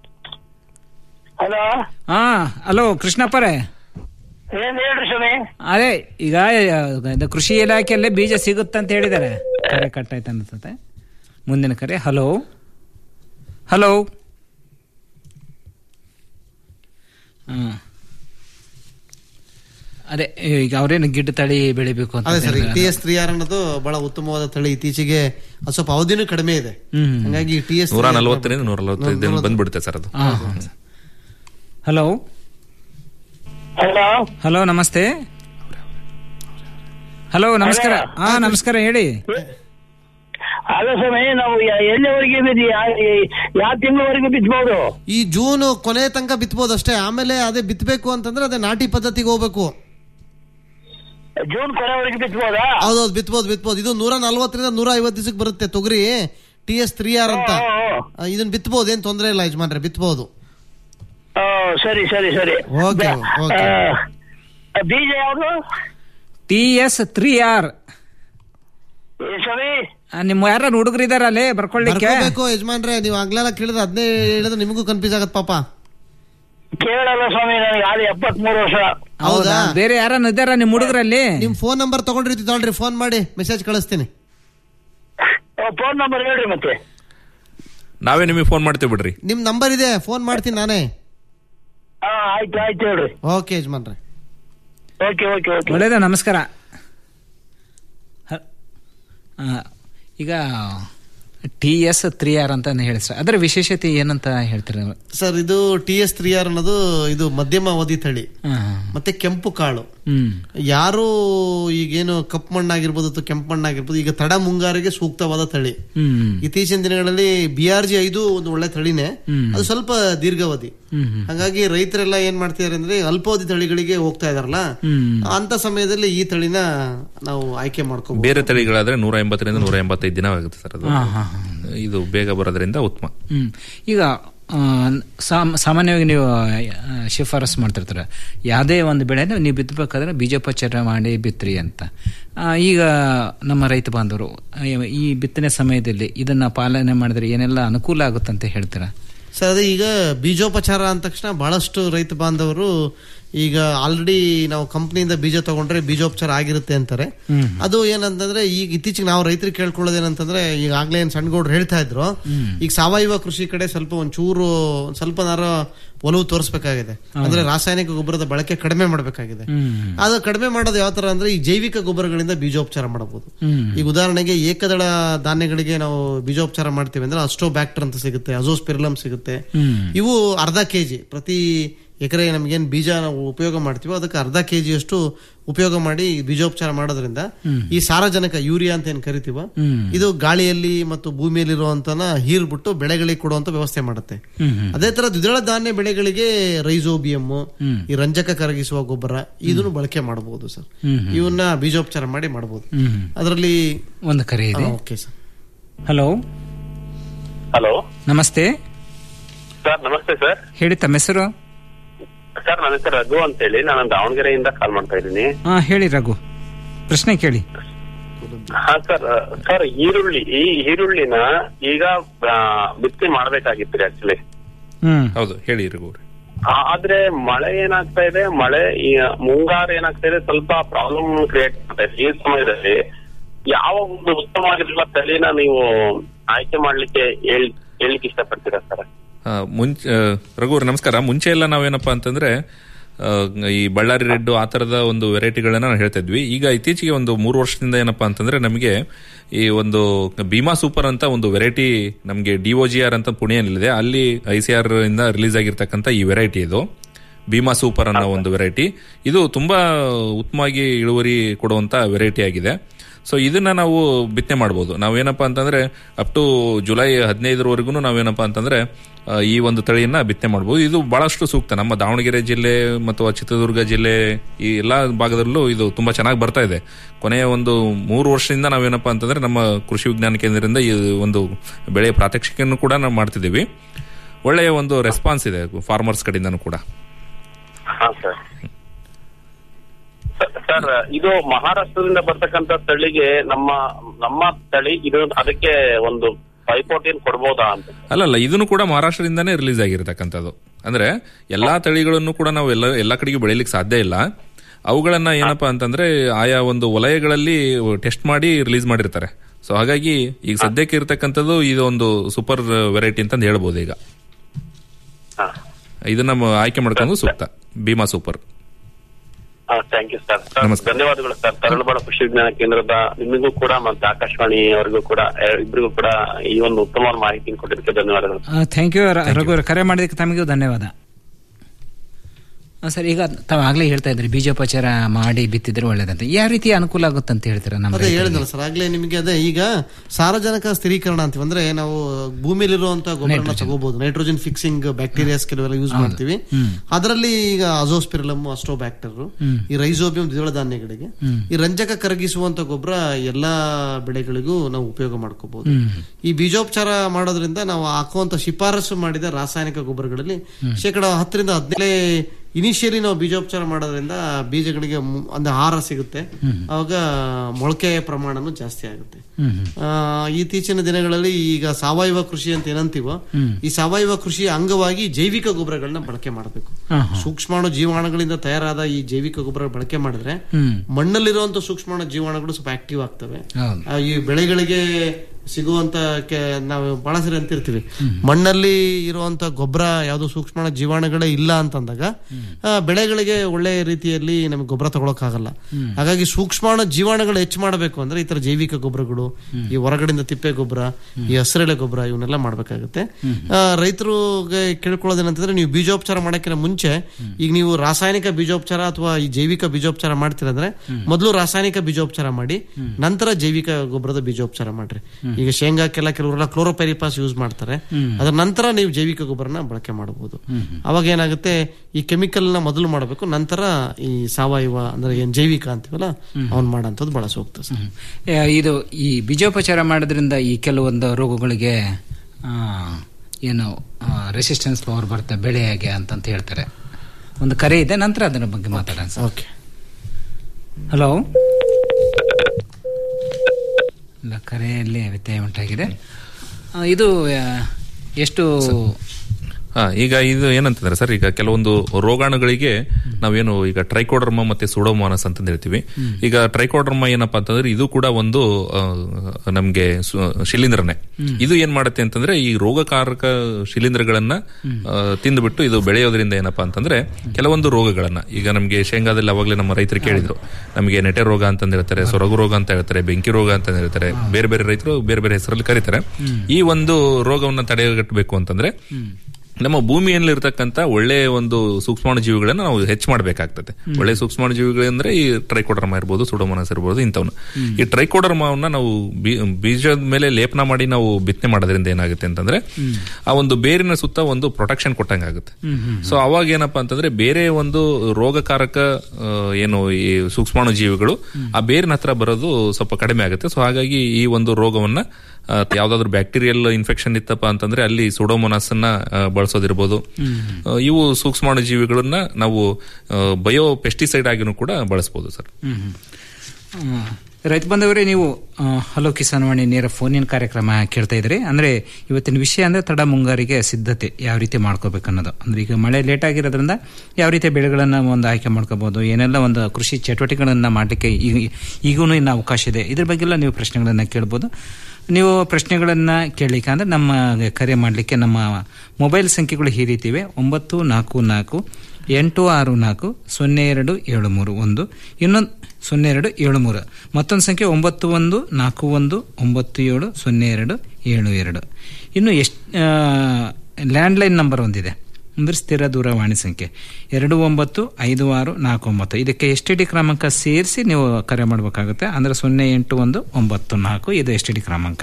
ಹಲೋ ಹಾ ಹಲೋ ಕೃಷ್ಣಪ್ಪರೇ ಏನ್ ಹೇಳ್ರಿ ಸ್ವಾಮಿ ಅದೇ ಈಗ ಇದು ಕೃಷಿ ಇಲಾಖೆಯಲ್ಲೇ ಬೀಜ ಸಿಗುತ್ತಂತ ಹೇಳಿದ್ದಾರೆ ಕರೆ ಕಟ್ಟಾಯ್ತು ಅನ್ಸುತ್ತೆ ಮುಂದಿನ ಕರೆ ಹಲೋ ಹಲೋ ಹ್ಮ್. ಅದೇ ಈಗ ಅವ್ರೇನು ಗಿಡ್ಡ ತಳಿ ಬೆಳಿಬೇಕು ಅಂತ ಅದೇ ಸರ್ ಟಿ ಹೇಳಿದ್ರಲ್ಲ? ಎಸ್ ತ್ರೀ ಆರ್ ಅನ್ನೋದು ಬಹಳ ಉತ್ತಮವಾದ ತಳಿ ಇತ್ತೀಚೆಗೆ ಅದು ಸ್ವಲ್ಪ ಅವಧಿನೂ ಕಡಿಮೆ ಇದೆ ಹ್ಮ್. ಹಂಗಾಗಿ ಟಿ ಎಸ್ ನೂರ ನಲವತ್ತರಿಂದ ನೂರ ನಲವತ್ತೈದು ದಿನ ಬಂದ್ಬಿಡುತ್ತೆ ಸರ್ ಅದು ಹಾ, ಹಾ. ಹಲೋ ಹಲೋ ಹಲೋ ನಮಸ್ತೆ ಹಲೋ ನಮಸ್ಕಾರ ಹಾ ನಮಸ್ಕಾರ ಹೇಳಿ ಅಲ್ಲ ಸ್ವಾಮಿ ನಾವು ಯ- ಎಲ್ಲಿವರೆಗೆ ಬಿದ್ದು ಯಾವ ತಿಂಗಳವರೆಗೆ ಬಿತ್ತಬಹುದು ಈ ಜೂನ್ ಕೊನೆ ತನಕ ಬಿತ್ಬೋದು ಅಷ್ಟೇ ಆಮೇಲೆ ಅದೇ ಬಿತ್ತಬೇಕು ಅಂತಂದ್ರೆ ಅದೇ ನಾಟಿ ಪದ್ಧತಿಗೆ ಹೋಗ್ಬೇಕು ಜೂನ್ ಕೊನೆವರೆಗೆ ಬಿತ್ತಬಹುದಾ ಹೌದೌದು ಬಿತ್ಬೋದು ಬಿತ್ಬೋದು ಇದು ನೂರ ನಲ್ವತ್ತರಿಂದ ನೂರ ಐವತ್ತು ದಿವಸಕ್ಕೆ ಬರುತ್ತೆ ತೊಗರಿ ಟಿ ಎಸ್ ತ್ರೀ ಆರ್ ಅಂತ ಆ, ಇದನ್ನ ಬಿತ್ಬೋದು ಏನ್ ತೊಂದರೆ ಇಲ್ಲ ಯಜಮಾನ್ರೆ ಬಿತ್ಬೋದು ಆ, ಸರಿ ಸರಿ ಸರಿ ಓಕೆ ಓಕೆ ಆ, ಬೀಜ ಯಾವುದು ಟಿ ಎಸ್ ತ್ರೀ ಆರ್ ಏ, ಸ್ವಾಮಿ ನಿಮ್ಮ ಯಾರ ಹುಡುಗರು ಇದಾರ ಅಲ್ಲೇ ಬರ್ಕೊಳ್ಳಿಕ್ಕೆ ಬರ್ಕೋಬೇಕು ಯಜಮಾನ್ರೆ ನೀವು ಆಗ್ಲೆಲ್ಲ ಕೇಳಿದ್ರೆ ಅದನ್ನೇ ಹೇಳಿದ್ರೆ ನಿಮಗೂ ಕನ್ಫ್ಯೂಸ್ ಆಗತ್ ಪಾಪ ಕೇಳಲ್ಲ ಸ್ವಾಮಿ ನನಗೆ ಆದ ಎಪ್ಪತ್ಮೂರು ವರ್ಷ ಹೌದಾ ಬೇರೆ ಯಾರನ್ನ ಇದಾರ ನಿಮ್ ಹುಡುಗರಲ್ಲಿ ನಿಮ್ ಫೋನ್ ನಂಬರ್ ತಗೊಂಡಿರ್ತೀವಿ ತೊಗೊಳ್ರಿ ಫೋನ್ ಮಾಡಿ ಮೆಸೇಜ್ ಕಳಿಸ್ತೀನಿ ಫೋನ್ ನಂಬರ್ ಹೇಳ್ರಿ ಮತ್ತೆ ನಾವೇ ನಿಮಗೆ ಫೋನ್ ಮಾಡ್ತೀವಿ ಬಿಡ್ರಿ ನಿಮ್ ನಂಬರ್ ಇದೆ ಫೋನ್ ಮಾಡ್ತೀನಿ ನಾನೇ ಹಾ ಆಯ್ತು ಆಯ್ತು ಹೇಳ್ರಿ ಓಕೆ ಯಜಮಾನ್ರೆ ಓಕೆ ಓಕೆ ಓಕೆ ಒಳ್ಳೇದ ನಮಸ್ಕಾರ ಹ- ಆ, ಈಗ ಟಿ ಎಸ್ ತ್ರೀ ಆರ್ ಅಂತ ಹೇಳಿ ಸರ್ ಅದರ ವಿಶೇಷತೆ ಏನಂತ ಹೇಳ್ತೀರ ಸರ್ ಇದು ಟಿ ಎಸ್ ತ್ರೀ ಆರ್ ಅನ್ನೋದು ಇದು ಮಧ್ಯಮ ಅವಧಿ ತಳಿ ಮತ್ತೆ ಕೆಂಪು ಕಾಳು ಹ್ಮ್ ಯಾರು ಈಗೇನು ಕಪ್ಪು ಮಣ್ಣಾಗಿರ್ಬೋದು ಅಥವಾ ಕೆಂಪು ಮಣ್ಣಾಗಿರ್ಬೋದು ಈಗ ತಡ ಮುಂಗಾರಿಗೆ ಸೂಕ್ತವಾದ ತಳಿ ಹ್ಮ್ ಇತ್ತೀಚಿನ ದಿನಗಳಲ್ಲಿ ಬಿ ಆರ್ ಜಿ ಐದು ಒಂದು ಒಳ್ಳೆ ತಳಿನೇ ಹ್ಮ್. ಅದು ಸ್ವಲ್ಪ ದೀರ್ಘಾವಧಿ ಹ್ಮ್ ಹ್ಮ್. ಹಾಗಾಗಿ ರೈತರೆಲ್ಲ ಏನ್ ಮಾಡ್ತಿದಾರೆ ಅಂದ್ರೆ ಅಲ್ಪಾವಧಿ ತಳಿಗಳಿಗೆ ಹೋಗ್ತಾ ಇದಾರಲ್ಲ ಹ್ಮ್. ಅಂತ ಸಮಯದಲ್ಲಿ ಈ ತಳಿನ ನಾವು ಆಯ್ಕೆ ಮಾಡ್ಕೋಬಹುದು ಬೇರೆ ತಳಿಗಳಾದ್ರೆ ನೂರ ಎಂಬತ್ತರಿಂದ ನೂರ ಎಂಬತ್ತೈದು ದಿನ ಆಗುತ್ತೆ ಸರ್ ಅದು ಹಾ, ಹಾ, ಇದು ಬೇಗ ಬರೋದ್ರಿಂದ ಉತ್ತಮ ಹ್ಮ್ ಈಗ ಆ, ಸಾಮ್- ಸಾಮಾನ್ಯವಾಗಿ ನೀವು ಆ, ಶಿಫಾರಸ್ ಮಾಡ್ತಿರ್ತಾರೆ ಯಾವುದೇ ಒಂದು ಬೆಳೆ ನೀವು ಬಿತ್ತಬೇಕಾದ್ರೆ ಬೀಜೋಪಚಾರ ಮಾಡಿ ಬಿತ್ರಿ ಅಂತ ಆ, ಈಗ ನಮ್ಮ ರೈತ ಬಾಂಧವರು ಆ, ಈ ಬಿತ್ತನೆ ಸಮಯದಲ್ಲಿ ಇದನ್ನ ಪಾಲನೆ ಮಾಡಿದ್ರೆ ಏನೆಲ್ಲ ಅನುಕೂಲ ಆಗುತ್ತಂತ ಹೇಳ್ತೀರಾ ಸರ್ ಅದೇ ಈಗ ಬೀಜೋಪಚಾರ ಅಂದ ತಕ್ಷಣ ಬಹಳಷ್ಟು ರೈತ ಬಾಂಧವರು ಈಗ ಆಲ್ರೆಡಿ ನಾವು ಕಂಪ್ನಿಯಿಂದ ಬೀಜ ತಗೊಂಡ್ರೆ ಬೀಜೋಪಚಾರ ಆಗಿರುತ್ತೆ ಅಂತಾರೆ ಹ್ಮ್. ಅದು ಏನಂತಂದ್ರೆ ಈಗ ಇತ್ತೀಚೆಗೆ ನಾವು ರೈತರಿಗೆ ಕೇಳ್ಕೊಳ್ಳೋದೇನಂತಂದ್ರೆ ಈಗಾಗಲೇ ಏನ್ ಸಣ್ಣಗೌಡ್ರು ಹೇಳ್ತಾ ಇದ್ರು ಈಗ ಸಾವಯವ ಕೃಷಿ ಕಡೆ ಸ್ವಲ್ಪ ಒಂಚೂರು ಒಂದ್ ಸ್ವಲ್ಪ ನಾರ ಒಲವು ತೋರಿಸಬೇಕಾಗಿದೆ ಅಂದ್ರೆ ರಾಸಾಯನಿಕ ಗೊಬ್ಬರದ ಬಳಕೆ ಕಡಿಮೆ ಮಾಡಬೇಕಾಗಿದೆ ಅದು ಕಡಿಮೆ ಮಾಡೋದು ಯಾವ ತರ ಅಂದ್ರೆ ಈ ಜೈವಿಕ ಗೊಬ್ಬರಗಳಿಂದ ಬೀಜೋಪಚಾರ ಮಾಡಬಹುದು ಹ್ಮ್. ಈಗ ಉದಾಹರಣೆಗೆ ಏಕದಳ ಧಾನ್ಯಗಳಿಗೆ ನಾವು ಬೀಜೋಪಚಾರ ಮಾಡ್ತೀವಿ ಅಂದ್ರೆ ಅಸ್ಟೋಬ್ಯಾಕ್ಟರ್ ಅಂತ ಸಿಗುತ್ತೆ ಅಜೋಸ್ಪಿರಲಮ್ ಸಿಗುತ್ತೆ ಹ್ಮ್. ಇವು ಅರ್ಧ ಕೆಜಿ ಪ್ರತಿ ಎಕರೆ ನಮಗೇನು ಬೀಜ ನಾವು ಉಪಯೋಗ ಮಾಡ್ತೀವೋ ಅದಕ್ಕೆ ಅರ್ಧ ಕೆಜಿಯಷ್ಟು ಉಪಯೋಗ ಮಾಡಿ ಬೀಜೋಪಚಾರ ಮಾಡೋದ್ರಿಂದ ಹ್ಮ್. ಈ ಸಾರಜನಕ ಯೂರಿಯಾ ಅಂತ ಏನ್ ಕರಿತೀವೋ ಹ್ಮ್. ಇದು ಗಾಳಿಯಲ್ಲಿ ಮತ್ತು ಭೂಮಿಯಲ್ಲಿರುವಂತನ ಹೀರ್ಬಿಟ್ಟು ಬೆಳೆಗಳಿಗೆ ಕೊಡುವಂತ ವ್ಯವಸ್ಥೆ ಮಾಡುತ್ತೆ ಹ್ಮ್ ಹ್ಮ್. ಅದೇ ತರ ದ್ವಿದಳ ಧಾನ್ಯ ಬೆಳೆಗಳಿಗೆ ರೈಸೋಬಿಯಂ ಹ್ಮ್. ಈ ರಂಜಕ ಕರಗಿಸುವ ಗೊಬ್ಬರ ಇದನ್ನು ಬಳಕೆ ಮಾಡಬಹುದು ಸರ್ ಹ್ಮ್ ಹ್ಮ್. ಇವನ್ನ ಬೀಜೋಪಚಾರ ಮಾಡಿ ಮಾಡಬಹುದು ಹ್ಮ್. ಅದರಲ್ಲಿ ಒಂದು ಕರೆ ಇದೆ ಓಕೆ ಸರ್ ಹಲೋ ಹಲೋ ನಮಸ್ತೆ ಸರ್ ನಮಸ್ತೆ ಸರ್ ಹೇಳಿ ತಮ್ಮ ಹೆಸರು ಸರ್ ನನ್ನ ಹೆಸರು ರಘು ಅಂತ ಹೇಳಿ ನಾನು ದಾವಣಗೆರೆಯಿಂದ ಕಾಲ್ ಮಾಡ್ತಾ ಇದ್ದೀನಿ ಹಾ ಹೇಳಿ ರಘು ಪ್ರಶ್ನೆ ಕೇಳಿ ಹಾ ಸರ್ ಸರ್ ಈರುಳ್ಳಿ ಈ ಈರುಳ್ಳಿನ ಈಗ ಆ, ಬಿತ್ತನೆ ಮಾಡ್ಬೇಕಾಗಿತ್ತು ಆಕ್ಚುಲಿ ಹ್ಮ್ ಹೌದು ಹೇಳಿ ರಘುವ್ರೆ. ಆದ್ರೆ ಮಳೆ ಏನಾಗ್ತಾ ಇದೆ ಮಳೆ ಈ ಮುಂಗಾರು ಏನಾಗ್ತಾ ಇದೆ ಸ್ವಲ್ಪ ಪ್ರಾಬ್ಲಮ್ ಕ್ರಿಯೇಟ್ ಮಾಡ್ತಾ ಇದೆ ಈ ಸಮಯದಲ್ಲಿ ಯಾವ ಒಂದು ಉತ್ತಮವಾಗಿರುವ ತಳಿನ ನೀವು ಆಯ್ಕೆ ಮಾಡ್ಲಿಕ್ಕೆ ಹೇಳ್ ಹೇಳ್ಲಿಕ್ಕೆ ಇಷ್ಟಪಡ್ತೀರಾ ಸರ್ ಆ, ಮುಂಚೆ ಆ, ರಘುವ್ರೆ ನಮಸ್ಕಾರ ಮುಂಚೆ ಎಲ್ಲ ನಾವೇನಪ್ಪಾ ಅಂತಂದ್ರೆ ಆ, ಈ ಬಳ್ಳಾರಿ ರೆಡ್ ಆ ತರದ ಒಂದು ವೆರೈಟಿಗಳನ್ನ ನಾವು ಹೇಳ್ತಾ ಇದ್ವಿ ಈಗ ಇತ್ತೀಚೆಗೆ ಒಂದು ಮೂರು ವರ್ಷದಿಂದ ಏನಪ್ಪಾ ಅಂತಂದ್ರೆ ನಮಗೆ ಈ ಒಂದು ಭೀಮಾ ಸೂಪರ್ ಅಂತ ಒಂದು ವೆರೈಟಿ ನಮಗೆ ಡಿಒಜಿಆರ್ ಅಂತ ಪುಣೆಯಲ್ಲಿದೆ ಅಲ್ಲಿ ಐ ಸಿ ಆರ್ ಇಂದ ರಿಲೀಸ್ ಆಗಿರ್ತಕ್ಕಂಥ ಈ ವೆರೈಟಿ ಇದು ಭೀಮಾ ಸೂಪರ್ ಅನ್ನೋ ಒಂದು ವೆರೈಟಿ ಇದು ತುಂಬಾ ಉತ್ತಮವಾಗಿ ಇಳುವರಿ ಕೊಡುವಂತ ವೆರೈಟಿ ಆಗಿದೆ ಸೊ ಇದನ್ನ ನಾವು ಬಿತ್ತನೆ ಮಾಡ್ಬೋದು ನಾವೇನಪ್ಪಾ ಅಂತಂದ್ರೆ ಅಪ್ ಟು ಜುಲೈ ಹದಿನೈದರವರೆಗೂ ನಾವೇನಪ್ಪಾ ಅಂತಂದ್ರೆ ಆ, ಈ ಒಂದು ತಳಿಯನ್ನ ಬಿತ್ತನೆ ಮಾಡ್ಬೋದು ಇದು ಬಹಳಷ್ಟು ಸೂಕ್ತ ನಮ್ಮ ದಾವಣಗೆರೆ ಜಿಲ್ಲೆ ಮತ್ತು ಚಿತ್ರದುರ್ಗ ಜಿಲ್ಲೆ ಈ ಎಲ್ಲಾ ಭಾಗದಲ್ಲೂ ಇದು ತುಂಬಾ ಚೆನ್ನಾಗಿ ಬರ್ತಾ ಇದೆ ಕೊನೆಯ ಒಂದು ಮೂರು ವರ್ಷದಿಂದ ನಾವೇನಪ್ಪಾ ಅಂತಂದ್ರೆ ನಮ್ಮ ಕೃಷಿ ವಿಜ್ಞಾನ ಕೇಂದ್ರದಿಂದ ಈ ಒಂದು ಬೆಳೆ ಪ್ರಾತ್ಯಕ್ಷಿಕೆಯನ್ನು ಕೂಡ ನಾವು ಮಾಡ್ತಿದ್ದೀವಿ ಒಳ್ಳೆಯ ಒಂದು ರೆಸ್ಪಾನ್ಸ್ ಇದೆ ಫಾರ್ಮರ್ಸ್ ಕಡೆಯಿಂದನೂ ಕೂಡ ಹಾ ಸರ್ ಸರ್ ಇದು ಮಹಾರಾಷ್ಟ್ರದಿಂದ ಬರ್ತಕ್ಕಂತ ತಳಿಗೆ ನಮ್ಮ ನಮ್ಮ ತಳಿ ಇದು ಅದಕ್ಕೆ ಒಂದು ಪೈಪೋಟಿಯನ್ನು ಕೊಡ್ಬೋದಾ ಅಂತ ಅಲ್ಲಲ್ಲ ಇದನ್ನು ಕೂಡ ಮಹಾರಾಷ್ಟ್ರದಿಂದಾನೇ ರಿಲೀಸ್ ಆಗಿರತಕ್ಕಂಥದ್ದು ಅಂದ್ರೆ ಎಲ್ಲಾ ತಳಿಗಳನ್ನು ಕೂಡ ನಾವು ಎಲ್ಲ ಎಲ್ಲಾ ಕಡೆಗೂ ಬೆಳಿಲಿಕ್ಕೆ ಸಾಧ್ಯ ಇಲ್ಲ ಅವುಗಳನ್ನ ಏನಪ್ಪಾ ಅಂತಂದ್ರೆ ಆಯಾ ಒಂದು ವಲಯಗಳಲ್ಲಿ ಟೆಸ್ಟ್ ಮಾಡಿ ರಿಲೀಸ್ ಮಾಡಿರ್ತಾರೆ ಸೊ ಹಾಗಾಗಿ ಈಗ ಸದ್ಯಕ್ಕೆ ಇರ್ತಕ್ಕಂಥದ್ದು ಇದು ಒಂದು ಸೂಪರ್ ವೆರೈಟಿ ಅಂತ ಹೇಳ್ಬೋದು ಈಗ ಇದನ್ನ ಮ- ಆಯ್ಕೆ ಮಾಡ್ಕೊಂಡು ಸೂಕ್ತ Bhima super thank you sir sir ಧನ್ಯವಾದಗಳು ಸರ್ ತರಳಬಾಳ ಕೃಷಿ ವಿಜ್ಞಾನ ಕೇಂದ್ರದ ನಿಮಗೂ ಕೂಡ ಮತ್ತೆ ಆಕಾಶವಾಣಿ ಅವರಿಗೂ ಕೂಡ ಆ, ಇಬ್ರಿಗೂ ಕೂಡ ಈ ಒಂದು ಉತ್ತಮವಾದ ಮಾಹಿತಿ ಕೊಟ್ಟಿದ್ದಕ್ಕೆ ಧನ್ಯವಾದಗಳು ಥ್ಯಾಂಕ್ ಯು ರಘು ಕರೆ ಮಾಡಿದ್ದಕ್ಕೆ ತಮಗೂ ಧನ್ಯವಾದ ಆ, ಸರ್ ಈಗ ತಾವು ಆಗ್ಲೇ ಹೇಳ್ತಾ ಇದ್ರಿ ಬೀಜೋಪಚಾರ ಮಾಡಿ ಬಿತ್ತಿದ್ರೆ ಒಳ್ಳೇದಂತ ಯಾವ ರೀತಿ ಅನುಕೂಲ ಆಗುತ್ತೆ ಅಂತ ಹೇಳ್ತೀರಾ ನಮ್ಮ ಅದೇ ರೈತರಿಗೆ? ಹೇಳಿದ್ನಲ್ಲ ಸರ್ ಆಗ್ಲೇ ನಿಮಗೆ ಅದೇ ಈಗ ಸಾರಜನಕ ಸ್ಥಿರೀಕರಣ ಅಂತೀವಿ ಅಂದ್ರೆ ನಾವು ಭೂಮಿಯಲ್ಲಿರುವಂತ ಗೊಬ್ಬರನ ತಗೋಬಹುದು ನೈಟ್ರೋಜನ್ ಫಿಕ್ಸಿಂಗ್ ಬ್ಯಾಕ್ಟೀರಿಯಾಸ್ ಕೆಲವೆಲ್ಲ ಯೂಸ್ ಮಾಡ್ತೀವಿ ಅದರಲ್ಲಿ ಈಗ ಅಜೋಸ್ಪಿರಲಮ್ ಅಸ್ಟ್ರೋಬ್ಯಾಕ್ಟರ್ ಹ್ಮ್. ಈ ರೈಸೋಬಿಯಂ ದ್ವಿದಳ ಧಾನ್ಯಗಳಿಗೆ ಹ್ಮ್. ಈ ರಂಜಕ ಕರಗಿಸುವಂತ ಗೊಬ್ಬರ ಎಲ್ಲಾ ಬೆಳೆಗಳಿಗೂ ನಾವು ಉಪಯೋಗ ಮಾಡ್ಕೋಬಹುದು ಹ್ಮ್. ಈ ಬೀಜೋಪಚಾರ ಮಾಡೋದ್ರಿಂದ ನಾವು ಹಾಕುವಂತ ಶಿಫಾರಸು ಮಾಡಿದ ರಾಸಾಯನಿಕ ಗೊಬ್ಬರಗಳಲ್ಲಿ ಶೇಕಡ ಹತ್ತರಿಂದ ಹದಿನೇಳು ಇನಿಷಿಯಲಿ ನಾವು ಬೀಜೋಪಚಾರ ಮಾಡೋದ್ರಿಂದ ಬೀಜಗಳಿಗೆ ಮು- ಒಂದು ಆಹಾರ ಸಿಗುತ್ತೆ ಅವಾಗ ಮೊಳಕೆ ಪ್ರಮಾಣನೂ ಜಾಸ್ತಿ ಆಗುತ್ತೆ ಹ್ಮ್, ಹ್ಮ್. ಆ, ಇತ್ತೀಚಿನ ದಿನಗಳಲ್ಲಿ ಈಗ ಸಾವಯವ ಕೃಷಿ ಅಂತ ಏನಂತೀವೋ ಹ್ಮ್. ಈ ಸಾವಯವ ಕೃಷಿಯ ಅಂಗವಾಗಿ ಜೈವಿಕ ಗೊಬ್ಬರಗಳನ್ನ ಬಳಕೆ ಮಾಡಬೇಕು ಹಾ, ಹಾ. ಸೂಕ್ಷ್ಮಾಣು ಜೀವಾಣುಗಳಿಂದ ತಯಾರಾದ ಈ ಜೈವಿಕ ಗೊಬ್ಬರ ಬಳಕೆ ಮಾಡಿದ್ರೆ ಹ್ಮ್. ಮಣ್ಣಲ್ಲಿರುವಂತ ಸೂಕ್ಷ್ಮಾಣು ಜೀವಾಣುಗಳು ಸ್ವಲ್ಪ ಆಕ್ಟಿವ್ ಆಗ್ತವೆ ಹೌದು. ಆ, ಈ ಬೆಳೆಗಳಿಗೆ ಸಿಗುವಂತ ಕೆ- ನಾವು ಬಹಳ ಸರಿ ಅಂತಿರ್ತೀವಿ ಮಣ್ಣಲ್ಲಿ ಇರುವಂತ ಗೊಬ್ಬರ ಯಾವ್ದು ಸೂಕ್ಷ್ಮಾಣು ಜೀವಾಣುಗಳೇ ಇಲ್ಲ ಅಂತಂದಾಗ ಆ, ಬೆಳೆಗಳಿಗೆ ಒಳ್ಳೆ ರೀತಿಯಲ್ಲಿ ನಮಗೆ ಗೊಬ್ಬರ ತಗೊಳಕ್ಕಾಗಲ್ಲ ಹ್ಮ್. ಹಾಗಾಗಿ ಸೂಕ್ಷ್ಮಾಣು ಜೀವಾಣುಗಳು ಹೆಚ್ಚು ಮಾಡಬೇಕು ಅಂದ್ರೆ ಈ ತರ ಜೈವಿಕ ಗೊಬ್ಬರಗಳು ಈ ಹೊರಗಡೆಯಿಂದ ತಿಪ್ಪೆ ಗೊಬ್ಬರ ಈ ಹಸಿರೆಲೆ ಗೊಬ್ಬರ ಇವನ್ನೆಲ್ಲ ಮಾಡ್ಬೇಕಾಗುತ್ತೆ ರೈತರಿಗೆ ಕೇಳ್ಕೊಳ್ಳೋದೇನಂತಂದ್ರೆ ನೀವು ಬೀಜೋಪಚಾರ ಮಾಡಕ್ಕಿಂತ ಮುಂಚೆ ಈಗ ನೀವು ರಾಸಾಯನಿಕ ಬೀಜೋಪಚಾರ ಅಥವಾ ಈ ಜೈವಿಕ ಬೀಜೋಪಚಾರ ಮಾಡ್ತೀರಂದ್ರೆ ಮೊದಲು ರಾಸಾಯನಿಕ ಬೀಜೋಪಚಾರ ಮಾಡಿ ನಂತರ ಜೈವಿಕ ಗೊಬ್ಬರದ ಬೀಜೋಪಚಾರ ಮಾಡ್ರಿ ಈಗ ಶೇಂಗಾಕ್ಕೆಲ್ಲ ಕೆಲವರೆಲ್ಲ ಕ್ಲೋರೋಪೆರಿಪಾಸ್ ಯೂಸ್ ಮಾಡ್ತಾರೆ ಹ್ಮ್. ಅದರ ನಂತರ ನೀವು ಜೈವಿಕ ಗೊಬ್ಬರನ ಬಳಕೆ ಮಾಡಬಹುದು ಅವಾಗ ಏನಾಗುತ್ತೆ ಈ ಕೆಮಿಕಲ್ ನ ಮೊದಲು ಮಾಡಬೇಕು ನಂತರ ಈ ಸಾವಯವ ಅಂದ್ರೆ ಏನ್ ಜೈವಿಕ ಅಂತೀವಲ್ಲ ಅವ್ನ್ ಮಾಡೋಂಥದ್ದು ಬಹಳ ಸೂಕ್ತ ಸರ್ ಆ, ಇದು ಈ ಬೀಜೋಪಚಾರ ಮಾಡೋದ್ರಿಂದ ಈ ಕೆಲವೊಂದು ರೋಗಗಳಿಗೆ ಆ, ಏನು ರೆಸಿಸ್ಟೆನ್ಸ್ ಪವರ್ ಬರುತ್ತೆ ಬೆಳೆಯಾಗೆ ಅಂತಂತ ಹೇಳ್ತಾರೆ ಒಂದು ಕರೆ ಇದೆ ನಂತರ ಅದರ ಬಗ್ಗೆ ಮಾತಾಡೋಣ ಸರ್ ಓಕೆ ಹಲೋ ಇಲ್ಲ ಕರೆಯಲ್ಲಿ ವ್ಯತ್ಯಯ ಉಂಟಾಗಿದೆ ಆ, ಇದು ಆ, ಎಷ್ಟು ಹಾ ಈಗ ಇದು ಏನಂತಂದ್ರೆ ಸರ್ ಈಗ ಕೆಲವೊಂದು ರೋಗಾಣುಗಳಿಗೆ ನಾವೇನು ಈಗ ಟ್ರೈಕೋಡರ್ಮ ಮತ್ತೆ ಸುಡೋಮೋನಸ್ ಅಂತ ಹೇಳ್ತೀವಿ ಈಗ ಟ್ರೈಕೋಡರ್ಮ ಏನಪ್ಪಾ ಅಂತಂದ್ರೆ ಇದು ಕೂಡ ಒಂದು ಆ, ನಮ್ಗೆ ಸು- ಶಿಲೀಂಧ್ರನೇ ಇದು ಏನ್ ಮಾಡುತ್ತೆ ಅಂತಂದ್ರೆ ಈ ರೋಗಕಾರಕ ಶಿಲೀಂಧ್ರಗಳನ್ನ ಆ, ತಿಂದ್ಬಿಟ್ಟು ಇದು ಬೆಳೆಯೋದ್ರಿಂದ ಏನಪ್ಪಾ ಅಂತಂದ್ರೆ ಕೆಲವೊಂದು ರೋಗಗಳನ್ನ ಈಗ ನಮ್ಗೆ ಶೇಂಗಾದಲ್ಲಿ ಅವಾಗಲೇ ನಮ್ಮ ರೈತರು ಕೇಳಿದ್ರು ನಮಗೆ ನೆಟೆ ರೋಗ ಅಂತ ಹೇಳ್ತಾರೆ ಸೊರಗು ರೋಗ ಅಂತ ಹೇಳ್ತಾರೆ ಬೆಂಕಿ ರೋಗ ಅಂತ ಹೇಳ್ತಾರೆ ಬೇರೆ ಬೇರೆ ರೈತರು ಬೇರೆ ಬೇರೆ ಹೆಸರಲ್ಲಿ ಕರೀತಾರೆ ಈ ಒಂದು ರೋಗವನ್ನ ತಡೆಗಟ್ಟಬೇಕು ಅಂತಂದ್ರೆ ನಮ್ಮ ಭೂಮಿಯಲ್ಲಿ ಇರತಕ್ಕಂತ ಒಳ್ಳೆ ಒಂದು ಸೂಕ್ಷ್ಮಾಣು ಜೀವಿಗಳನ್ನ ನಾವು ಹೆಚ್ಚು ಮಾಡಬೇಕಾಗ್ತದೆ ಒಳ್ಳೆ ಸೂಕ್ಷ್ಮಾಣು ಜೀವಿಗಳಂದ್ರೆ ಈ ಟ್ರೈಕೋಡರ್ಮ ಇರ್ಬೋದು ಸುಡೋಮೋನಸ್ ಇರ್ಬೋದು ಇಂಥವ್ನ ಈ ಟ್ರೈಕೋಡರ್ಮವನ್ನ ನಾವು ಬೀ- ಬೀಜದ ಮೇಲೆ ಲೇಪನ ಮಾಡಿ ನಾವು ಬಿತ್ತನೆ ಮಾಡೋದ್ರಿಂದ ಏನಾಗುತ್ತೆ ಅಂತಂದ್ರೆ ಆ ಒಂದು ಬೇರಿನ ಸುತ್ತ ಒಂದು ಪ್ರೊಟೆಕ್ಷನ್ ಕೊಟ್ಟಂಗಾಗುತ್ತೆ ಸೊ ಅವಾಗ ಏನಪ್ಪಾ ಅಂತಂದ್ರೆ ಬೇರೆ ಒಂದು ರೋಗಕಾರಕ ಆ, ಏನು ಈ ಸೂಕ್ಷ್ಮಾಣು ಜೀವಿಗಳು ಆ ಬೇರಿನ ಹತ್ರ ಬರೋದು ಸ್ವಲ್ಪ ಕಡಿಮೆ ಆಗುತ್ತೆ ಸೊ ಹಾಗಾಗಿ ಈ ಒಂದು ರೋಗವನ್ನ ಆ, ಯಾವ್ದಾದ್ರು ಬ್ಯಾಕ್ಟೀರಿಯಲ್ ಇನ್ಫೆಕ್ಷನ್ ಇತ್ತಪ್ಪ ಅಂತಂದ್ರೆ ಅಲ್ಲಿ ಸುಡೋಮೊನಾಸ್ ಅನ್ನ ಆ, ಬಳಸೋದಿರ್ಬೋದು ಆ, ಇವು ಸೂಕ್ಷ್ಮಾಣು ಜೀವಿಗಳನ್ನ ನಾವು ಬಯೋ ಪೆಸ್ಟಿಸೈಡ್ ಆಗಿನೂ ಕೂಡ ಬಳಸಬಹುದು ಸರ್ ಹ್ಮ್, ಹ್ಮ್. ಆ, ರೈತ ಬಂದವರೇ ನೀವು ಆ, ಹಲೋ ಕಿಸಾನ್ ವಾಣಿ ನೇರ ಫೋನಿನ ಕಾರ್ಯಕ್ರಮ ಕೇಳ್ತಾ ಇದ್ರಿ ಅಂದ್ರೆ ಇವತ್ತಿನ ವಿಷಯ ಅಂದ್ರೆ ತಡ ಮುಂಗಾರಿಗೆ ಸಿದ್ಧತೆ ಯಾವ ರೀತಿ ಮಾಡ್ಕೋಬೇಕು ಅನ್ನೋದು ಅಂದ್ರೆ ಈಗ ಮಳೆ ಲೇಟ್ ಆಗಿರೋದ್ರಿಂದ ಯಾವ ರೀತಿ ಬೆಳೆಗಳನ್ನ ಒಂದು ಆಯ್ಕೆ ಮಾಡ್ಕೋಬಹುದು ಏನೆಲ್ಲ ಒಂದು ಕೃಷಿ ಚಟುವಟಿಕೆಗಳನ್ನ ಮಾಡಲಿಕ್ಕೆ ಈಗ ಈಗೂ ಇನ್ನು ಅವಕಾಶ ಇದೆ ಇದ್ರ ಬಗ್ಗೆ ಎಲ್ಲ ನೀವು ಪ್ರಶ್ನೆಗಳನ್ನ ಕೇಳ್ಬೋದು ನೀವು ಪ್ರಶ್ನೆಗಳನ್ನ ಕೇಳಲಿಕ್ಕೆ ಅಂದ್ರೆ ನಮ್ಮ ಕರೆ ಮಾಡಲಿಕ್ಕೆ ನಮ್ಮ ಮೊಬೈಲ್ ಸಂಖ್ಯೆಗಳು ಈ ರೀತಿ ಇವೆ ಒಂಬತ್ತು ನಾಲ್ಕು ನಾಲ್ಕು ಎಂಟು ಆರು ನಾಲ್ಕು ಸೊನ್ನೆ ಎರಡು ಏಳು ಮೂರು ಒಂದು ಇನ್ನೊಂದು ಸೊನ್ನೆ ಎರಡು ಏಳು ಮೂರು ಮತ್ತೊಂದು ಸಂಖ್ಯೆ ಒಂಬತ್ತು ಒಂದು ನಾಲ್ಕು ಒಂದು ಒಂಬತ್ತು ಏಳು ಸೊನ್ನೆ ಎರಡು ಏಳು ಎರಡು ಇನ್ನು ಎಷ್ಟು ಲ್ಯಾಂಡ್ಲೈನ್ ನಂಬರ್ ಒಂದಿದೆ ಅಂದ್ರೆ ಸ್ಥಿರ ದೂರವಾಣಿ ಸಂಖ್ಯೆ ಎರಡು ಒಂಬತ್ತು ಐದು ಆರು ನಾಲ್ಕು ಒಂಬತ್ತು ಇದಕ್ಕೆ ಎಸ್ ಟಿ ಡಿ ಕ್ರಮಾಂಕ ಸೇರಿಸಿ ನೀವು ಕರೆ ಮಾಡಬೇಕಾಗುತ್ತೆ ಅಂದ್ರೆ ಸೊನ್ನೆ ಎಂಟು ಒಂದು ಒಂಬತ್ತು ನಾಲ್ಕು ಇದು ಎಸ್ ಟಿ ಡಿ ಕ್ರಮಾಂಕ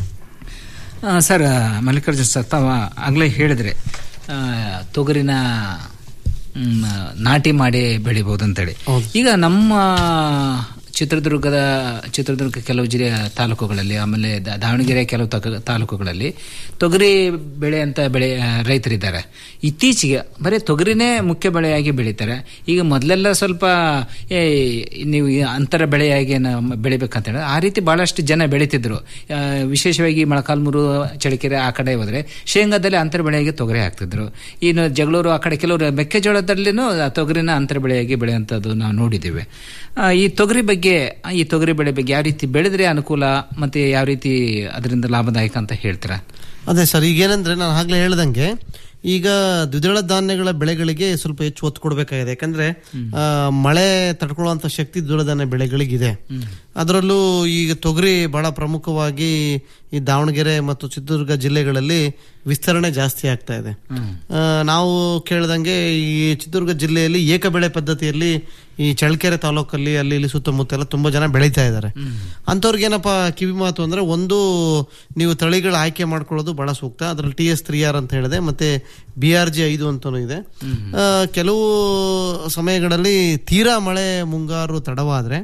ಆ, ಸರ್ ಮಲ್ಲಿಕಾರ್ಜುನ್ ಸರ್ ತಾವ ಆಗಲೇ ಹೇಳಿದ್ರೆ ಆ, ತೊಗರಿನ ಮ್, ನಾಟಿ ಮಾಡಿ ಬೆಳಿಬಹುದು ಅಂತೇಳಿ ಈಗ ನಮ್ಮ ಚಿತ್ರದುರ್ಗದ ಚಿತ್ರದುರ್ಗ ಕೆಲವು ಜಿಲ್ಲೆಯ ತಾಲೂಕುಗಳಲ್ಲಿ ಆಮೇಲೆ ದ- ದಾವಣಗೆರೆ ಕೆಲವು ತಕ- ತಾಲೂಕುಗಳಲ್ಲಿ ತೊಗರಿ ಬೆಳೆ ಅಂತ ಬೆಳೆ ಆ, ರೈತರಿದ್ದಾರೆ ಇತ್ತೀಚೆಗೆ ಬರೀ ತೊಗರಿನೇ ಮುಖ್ಯ ಬೆಳೆಯಾಗಿ ಬೆಳೀತಾರೆ ಈಗ ಮೊದಲೆಲ್ಲ ಸ್ವಲ್ಪ ಏ ನೀವು ಈ ಅಂತರ ಬೆಳೆಯಾಗಿ ನ- ಬೆಳಿಬೇಕಂತ ಹೇಳಿ ಆ ರೀತಿ ಬಹಳಷ್ಟು ಜನ ಬೆಳೀತಿದ್ರು ಆ, ವಿಶೇಷವಾಗಿ ಮೊಳಕಾಲ್ಮೂರು ಚಳಿಕೆರೆ ಆ ಕಡೆ ಹೋದ್ರೆ ಶೇಂಗಾದಲ್ಲಿ ಅಂತರ ಬೆಳೆಯಾಗಿ ತೊಗರಿ ಹಾಕ್ತಿದ್ರು ಇನ್ನು ಜಗಳೂರು ಆ ಕಡೆ ಕೆಲವರು ಮೆಕ್ಕೆಜೋಳದಲ್ಲಿನೂ ತೊಗರಿನ ಅಂತರ ಬೆಳೆಯಾಗಿ ಬೆಳೆಯುವಂಥದ್ದು ನಾವು ನೋಡಿದ್ದೀವಿ ಆ, ಈ ತೊಗರಿ ಬಗ್ಗೆ ಬಗ್ಗೆ ಈ ತೊಗರಿ ಬೆಳೆ ಬಗ್ಗೆ ಯಾವ ರೀತಿ ಬೆಳೆದ್ರೆ ಅನುಕೂಲ ಮತ್ತೆ ಯಾವ ರೀತಿ ಅದರಿಂದ ಲಾಭದಾಯಕ ಅಂತ ಹೇಳ್ತೀರಾ ಅದೇ ಸರ್ ಈಗೇನಂದ್ರೆ ನಾನು ಆಗ್ಲೇ ಹೇಳ್ದಂಗೆ ಈಗ ದ್ವಿದಳ ಧಾನ್ಯಗಳ ಬೆಳೆಗಳಿಗೆ ಸ್ವಲ್ಪ ಹೆಚ್ಚು ಒತ್ತು ಕೊಡಬೇಕಾಗಿದೆ ಯಾಕಂದ್ರೆ ಆ, ಮಳೆ ತಡ್ಕೊಳ್ಳುವಂತ ಶಕ್ತಿ ದ್ವಿದಳ ಧಾನ್ಯ ಬೆಳೆಗಳಿಗಿದೆ ಅದರಲ್ಲೂ ಈಗ ತೊಗರಿ ಬಹಳ ಪ್ರಮುಖವಾಗಿ ಈ ದಾವಣಗೆರೆ ಮತ್ತು ಚಿತ್ರದುರ್ಗ ಜಿಲ್ಲೆಗಳಲ್ಲಿ ವಿಸ್ತರಣೆ ಜಾಸ್ತಿ ಆಗ್ತಾ ಇದೆ ಆ, ನಾವು ಕೇಳ್ದಂಗೆ ಈ ಚಿತ್ರದುರ್ಗ ಜಿಲ್ಲೆಯಲ್ಲಿ ಏಕಬೆಳೆ ಪದ್ಧತಿಯಲ್ಲಿ ಈ ಚಳ್ಳಕೆರೆ ತಾಲೂಕಲ್ಲಿ ಅಲ್ಲಿ ಇಲ್ಲಿ ಸುತ್ತಮುತ್ತ ಎಲ್ಲ ತುಂಬಾ ಜನ ಬೆಳೀತಾ ಇದ್ದಾರೆ ಅಂಥವ್ರಿಗೆ ಏನಪ್ಪ ಕಿವಿ ಮಾತು ಅಂದ್ರೆ ಒಂದು ನೀವು ತಳಿಗಳ ಆಯ್ಕೆ ಮಾಡ್ಕೊಳ್ಳೋದು ಬಹಳ ಸೂಕ್ತ ಅದ್ರಲ್ಲಿ ಟಿ ಎಸ್ ತ್ರೀ ಆರ್ ಅಂತ ಹೇಳಿದೆ ಮತ್ತೆ ಬಿ ಆರ್ ಜಿ ಐದು ಅಂತಾನು ಇದೆ ಆ, ಕೆಲವು ಸಮಯಗಳಲ್ಲಿ ತೀರಾ ಮಳೆ ಮುಂಗಾರು ತಡವಾದ್ರೆ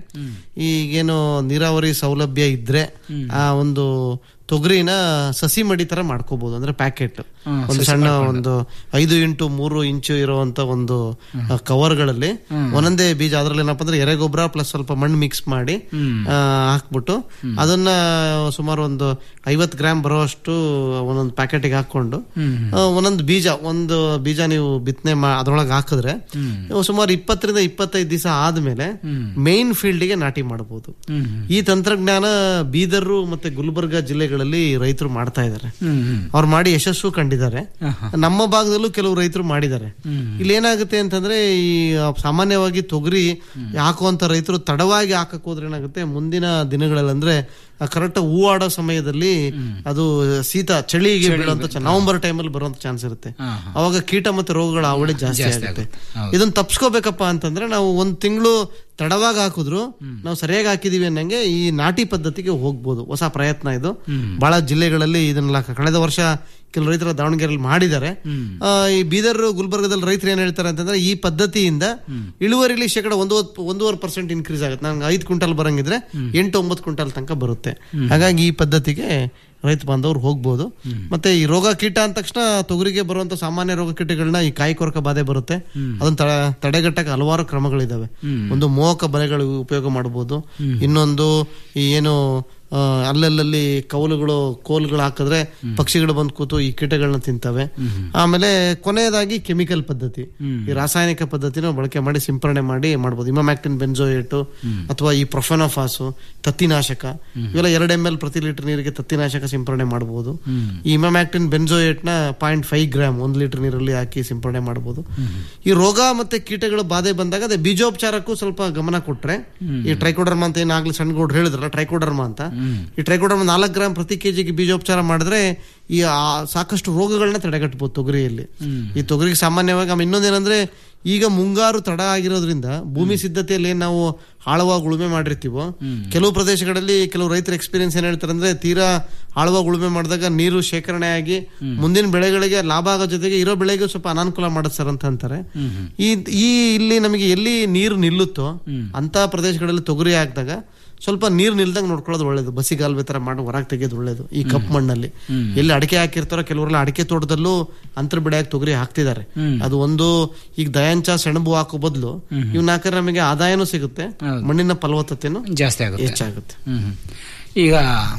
ಈಗೇನು ನೀರಾವರಿ ಸೌಲಭ್ಯ ಇದ್ರೆ ಆ ಒಂದು ತೊಗರಿನ ಸಸಿ ಮಡಿ ತರ ಮಾಡ್ಕೋಬಹುದು ಅಂದ್ರೆ ಪ್ಯಾಕೆಟ್ ಹ್ಮ್, ಒಂದು ಸಸಿ ಸಣ್ಣ ಮಾಡ್ಕೊಂಡು. ಒಂದು ಐದು ಇಂಟು ಮೂರು ಇಂಚು ಇರುವಂತ ಒಂದು ಕವರ್ಗಳಲ್ಲಿ ಒಂದೊಂದೇ ಬೀಜ ಅದ್ರಲ್ಲಿ ಏನಪ್ಪಾ ಅಂದ್ರೆ ಎರೆಗೊಬ್ಬರ ಪ್ಲಸ್ ಸ್ವಲ್ಪ ಮಣ್ಣು ಮಿಕ್ಸ್ ಮಾಡಿ ಹ್ಮ್. ಆ, ಹಾಕ್ಬಿಟ್ಟು ಅದನ್ನ ಸುಮಾರು ಒಂದು ಐವತ್ ಗ್ರಾಮ್ ಬರುವಷ್ಟು ಒಂದೊಂದು ಪ್ಯಾಕೆಟ್ಗೆ ಹಾಕೊಂಡು ಹ್ಮ್. ಆ, ಒಂದೊಂದು ಬೀಜ ಒಂದು ಬೀಜ ನೀವು ಬಿತ್ತನೆ ಅದ್ರೊಳಗೆ ಹಾಕಿದ್ರೆ ನೀವು ಸುಮಾರು ಇಪ್ಪತ್ತರಿಂದ ಇಪ್ಪತ್ತೈದು ದಿವಸ ಆದ್ಮೇಲೆ ಮೇನ್ ಫೀಲ್ಡ್ಗೆ ನಾಟಿ ಮಾಡಬಹುದು ಈ ತಂತ್ರಜ್ಞಾನ ಬೀದರ್ ಮತ್ತೆ ಗುಲ್ಬರ್ಗ ಜಿಲ್ಲೆಗಳಲ್ಲಿ ರೈತರು ಮಾಡ್ತಾ ಇದ್ದಾರೆ ಅವ್ರು ಮಾಡಿ ಯಶಸ್ಸು ಕಂಡಿದ್ದಾರೆ ನಮ್ಮ ಭಾಗದಲ್ಲೂ ಕೆಲವು ರೈತರು ಮಾಡಿದ್ದಾರೆ ಇಲ್ಲಿ ಏನಾಗುತ್ತೆ ಅಂತಂದ್ರೆ ಈ ಆ, ಸಾಮಾನ್ಯವಾಗಿ ತೊಗರಿ ಹಾಕುವಂತ ರೈತರು ತಡವಾಗಿ ಹಾಕಕ್ ಹೋದ್ರೆ ಏನಾಗುತ್ತೆ ಮುಂದಿನ ದಿನಗಳಲ್ಲಿ ಅಂದ್ರೆ ಕರೆಕ್ಟ್ ಹೂವಾಡೋ ಸಮಯದಲ್ಲಿ ಅದು ಶೀತ ಚಳಿಗೆ ಬೀಳುವಂತ ಚ- ನವೆಂಬರ್ ಟೈಮಲ್ಲಿ ಬರುವಂತ ಚಾನ್ಸ್ ಇರುತ್ತೆ ಅವಾಗ ಕೀಟ ಮತ್ತೆ ರೋಗಗಳ ಅವಳಿ ಜಾಸ್ತಿ ಜಾಸ್ತಿ ಆಗುತ್ತೆ ಆಗುತ್ತೆ. ಹೌದು. ಇದನ್ನ ತಪ್ಸ್ಕೋಬೇಕಪ್ಪ ಅಂತಂದ್ರೆ ನಾವು ಒಂದ್ ತಿಂಗಳು ತಡವಾಗಿ ಹಾಕಿದ್ರು ನಾವು ಸರಿಯಾಗಿ ಹಾಕಿದೀವಿ ಅನ್ನಂಗೆ ಈ ನಾಟಿ ಪದ್ಧತಿಗೆ ಹೋಗ್ಬೋದು ಹೊಸ ಪ್ರಯತ್ನ ಇದು ಬಹಳ ಜಿಲ್ಲೆಗಳಲ್ಲಿ ಇದನ್ನೆಲ್ಲ ಕಳೆದ ವರ್ಷ ಕೆಲವು ರೈತರ ದಾವಣಗೆರೆಯಲ್ಲಿ ಮಾಡಿದ್ದಾರೆ ಆ, ಈ ಬೀದರ್ ಗುಲ್ಬರ್ಗದಲ್ಲಿ ರೈತರು ಏನ್ ಹೇಳ್ತಾರೆ ಅಂತಂದ್ರೆ ಈ ಪದ್ಧತಿಯಿಂದ ಇಳುವರಿಲಿ ಶೇಕಡ ಒಂದು ಒಂದೂವರೆ ಪರ್ಸೆಂಟ್ ಇನ್ಕ್ರೀಸ್ ಆಗುತ್ತೆ ನಂಗೆ ಐದು ಕ್ವಿಂಟಲ್ ಬರಂಗಿದ್ರೆ ಎಂಟು ಒಂಬತ್ತು ಕ್ವಿಂಟಲ್ ತನಕ ಬರುತ್ತೆ ಹಾಗಾಗಿ ಈ ಪದ್ಧತಿಗೆ ರೈತ ಬಾಂಧವರು ಹೋಗ್ಬೋದು ಮತ್ತೆ ಈ ರೋಗ ಕೀಟ ಅಂದ ತಕ್ಷಣ ತೊಗರಿಗೆ ಬರುವಂತ ಸಾಮಾನ್ಯ ರೋಗ ಕೀಟಗಳನ್ನ ಈ ಕಾಯಿ ಕೊರಕ ಬಾಧೆ ಬರುತ್ತೆ ಅದನ್ನ ತಡೆ- ತಡೆಗಟ್ಟಕ್ಕೆ ಹಲವಾರು ಕ್ರಮಗಳಿದಾವೆ ಒಂದು ಮೋಹಕ ಬಲೆಗಳು ಉಪಯೋಗ ಮಾಡಬಹುದು ಇನ್ನೊಂದು ಈ ಏನು ಆ, ಅಲ್ಲಲ್ಲಿ ಕೌಲುಗಳು ಕೋಲ್ಗಳು ಹಾಕಿದ್ರೆ ಪಕ್ಷಿಗಳು ಬಂದು ಕೂತು ಈ ಕೀಟಗಳನ್ನ ತಿಂತವೆ ಆಮೇಲೆ ಕೊನೆಯದಾಗಿ ಕೆಮಿಕಲ್ ಪದ್ಧತಿ ಈ ರಾಸಾಯನಿಕ ಪದ್ಧತಿನ ಬಳಕೆ ಮಾಡಿ ಸಿಂಪರಣೆ ಮಾಡಿ ಮಾಡಬಹುದು ಇಮಾಮ್ಯಾಕ್ಟಿನ್ ಬೆನ್ಜೋಯೇಟು ಅಥವಾ ಈ ಪ್ರೊಫೆನೋಫಾಸು ತತ್ತಿನಾಶಕ ಇವೆಲ್ಲ ಎರಡು ಎಂ ಎಲ್ ಪ್ರತಿ ಲೀಟರ್ ನೀರಿಗೆ ತತ್ತಿನಾಶಕ ಸಿಂಪರಣೆ ಮಾಡಬಹುದು ಈ ಇಮಾಮ್ಯಾಕ್ಟಿನ್ ಬೆನ್ಜೋಯೇಟ್ ನ ಪಾಯಿಂಟ್ ಫೈವ್ ಗ್ರಾಮ್ ಒಂದು ಲೀಟರ್ ನೀರಲ್ಲಿ ಹಾಕಿ ಸಿಂಪರಣೆ ಮಾಡಬಹುದು ಈ ರೋಗ ಮತ್ತೆ ಕೀಟಗಳು ಬಾಧೆ ಬಂದಾಗ ಅದೇ ಬೀಜೋಪಚಾರಕ್ಕೂ ಸ್ವಲ್ಪ ಗಮನ ಕೊಟ್ರೆ ಈ ಟ್ರೈಕೋಡರ್ಮ ಅಂತ ಏನಾಗ್ಲಿ ಸಣ್ಣ ಗೌಡ್ರು ಹೇಳಿದ್ರಲ್ಲ ಟ್ರೈಕೋಡರ್ಮ ಅಂತ ಈ ಟ್ರೈಕೋಡರ್ಮ ನಾಲ್ಕು ಗ್ರಾಮ್ ಪ್ರತಿ ಕೆಜಿಗೆ ಬೀಜೋಪಚಾರ ಮಾಡಿದ್ರೆ ಈ ಆ ಸಾಕಷ್ಟು ರೋಗಗಳನ್ನ ತಡೆಗಟ್ಟಬಹುದು ತೊಗರಿಯಲ್ಲಿ ಈ ತೊಗರಿಗೆ ಸಾಮಾನ್ಯವಾಗಿ ಆಮೇಲೆ ಇನ್ನೊಂದೇನಂದ್ರೆ ಈಗ ಮುಂಗಾರು ತಡ ಆಗಿರೋದ್ರಿಂದ ಭೂಮಿ ಸಿದ್ಧತೆಯಲ್ಲಿ ಏನ್ ನಾವು ಆಳವಾಗಿ ಉಳುಮೆ ಮಾಡಿರ್ತೀವೋ ಕೆಲವು ಪ್ರದೇಶಗಳಲ್ಲಿ ಕೆಲವು ರೈತರ ಎಕ್ಸ್ಪೀರಿಯನ್ಸ್ ಏನ್ ಹೇಳ್ತಾರೆ ಅಂದ್ರೆ ತೀರಾ ಆಳವಾಗಿ ಉಳುಮೆ ಮಾಡಿದಾಗ ನೀರು ಶೇಖರಣೆ ಆಗಿ ಮುಂದಿನ ಬೆಳೆಗಳಿಗೆ ಲಾಭ ಆಗೋ ಜೊತೆಗೆ ಇರೋ ಬೆಳೆಗೂ ಸ್ವಲ್ಪ ಅನಾನುಕೂಲ ಮಾಡುತ್ತೆ ಸರ್ ಅಂತ ಅಂತಾರೆ ಈ ಈ ಇಲ್ಲಿ ನಮಗೆ ಎಲ್ಲಿ ನೀರು ನಿಲ್ಲುತ್ತೋ ಅಂತ ಪ್ರದೇಶಗಳಲ್ಲಿ ತೊಗರಿ ಹಾಕಿದಾಗ ಸ್ವಲ್ಪ ನೀರು ನಿಲ್ದಂಗೆ ನೋಡ್ಕೊಳ್ಳೋದು ಒಳ್ಳೇದು ಬಸಿಗಾಲ್ವೆ ತರ ಮಾಡಿ ಹೊರಗೆ ತೆಗೆಯೋದು ಒಳ್ಳೇದು ಈ ಕಪ್ ಮಣ್ಣಲ್ಲಿ ಎಲ್ಲಿ ಅಡಿಕೆ ಹಾಕಿರ್ತಾರೋ ಕೆಲವರೆಲ್ಲ ಅಡಿಕೆ ತೋಟದಲ್ಲೂ ಅಂತರ ಬೆಳೆಯಾಗಿ ತೊಗರಿ ಹಾಕ್ತಿದ್ದಾರೆ ಅದು ಒಂದು ಈಗ ದಯಾಂಚ ಸೆಣಬು ಹಾಕೋ ಬದಲು ಇವ್ನ ಹಾಕಿದ್ರೆ ನಮಗೆ ಆದಾಯನೂ ಸಿಗುತ್ತೆ ಮಣ್ಣಿನ ಫಲವತ್ತತೆನೂ ಜಾಸ್ತಿ ಆಗುತ್ತೆ ಹೆಚ್ಚಾಗುತ್ತೆ ಹ್ಮ್. ಈಗ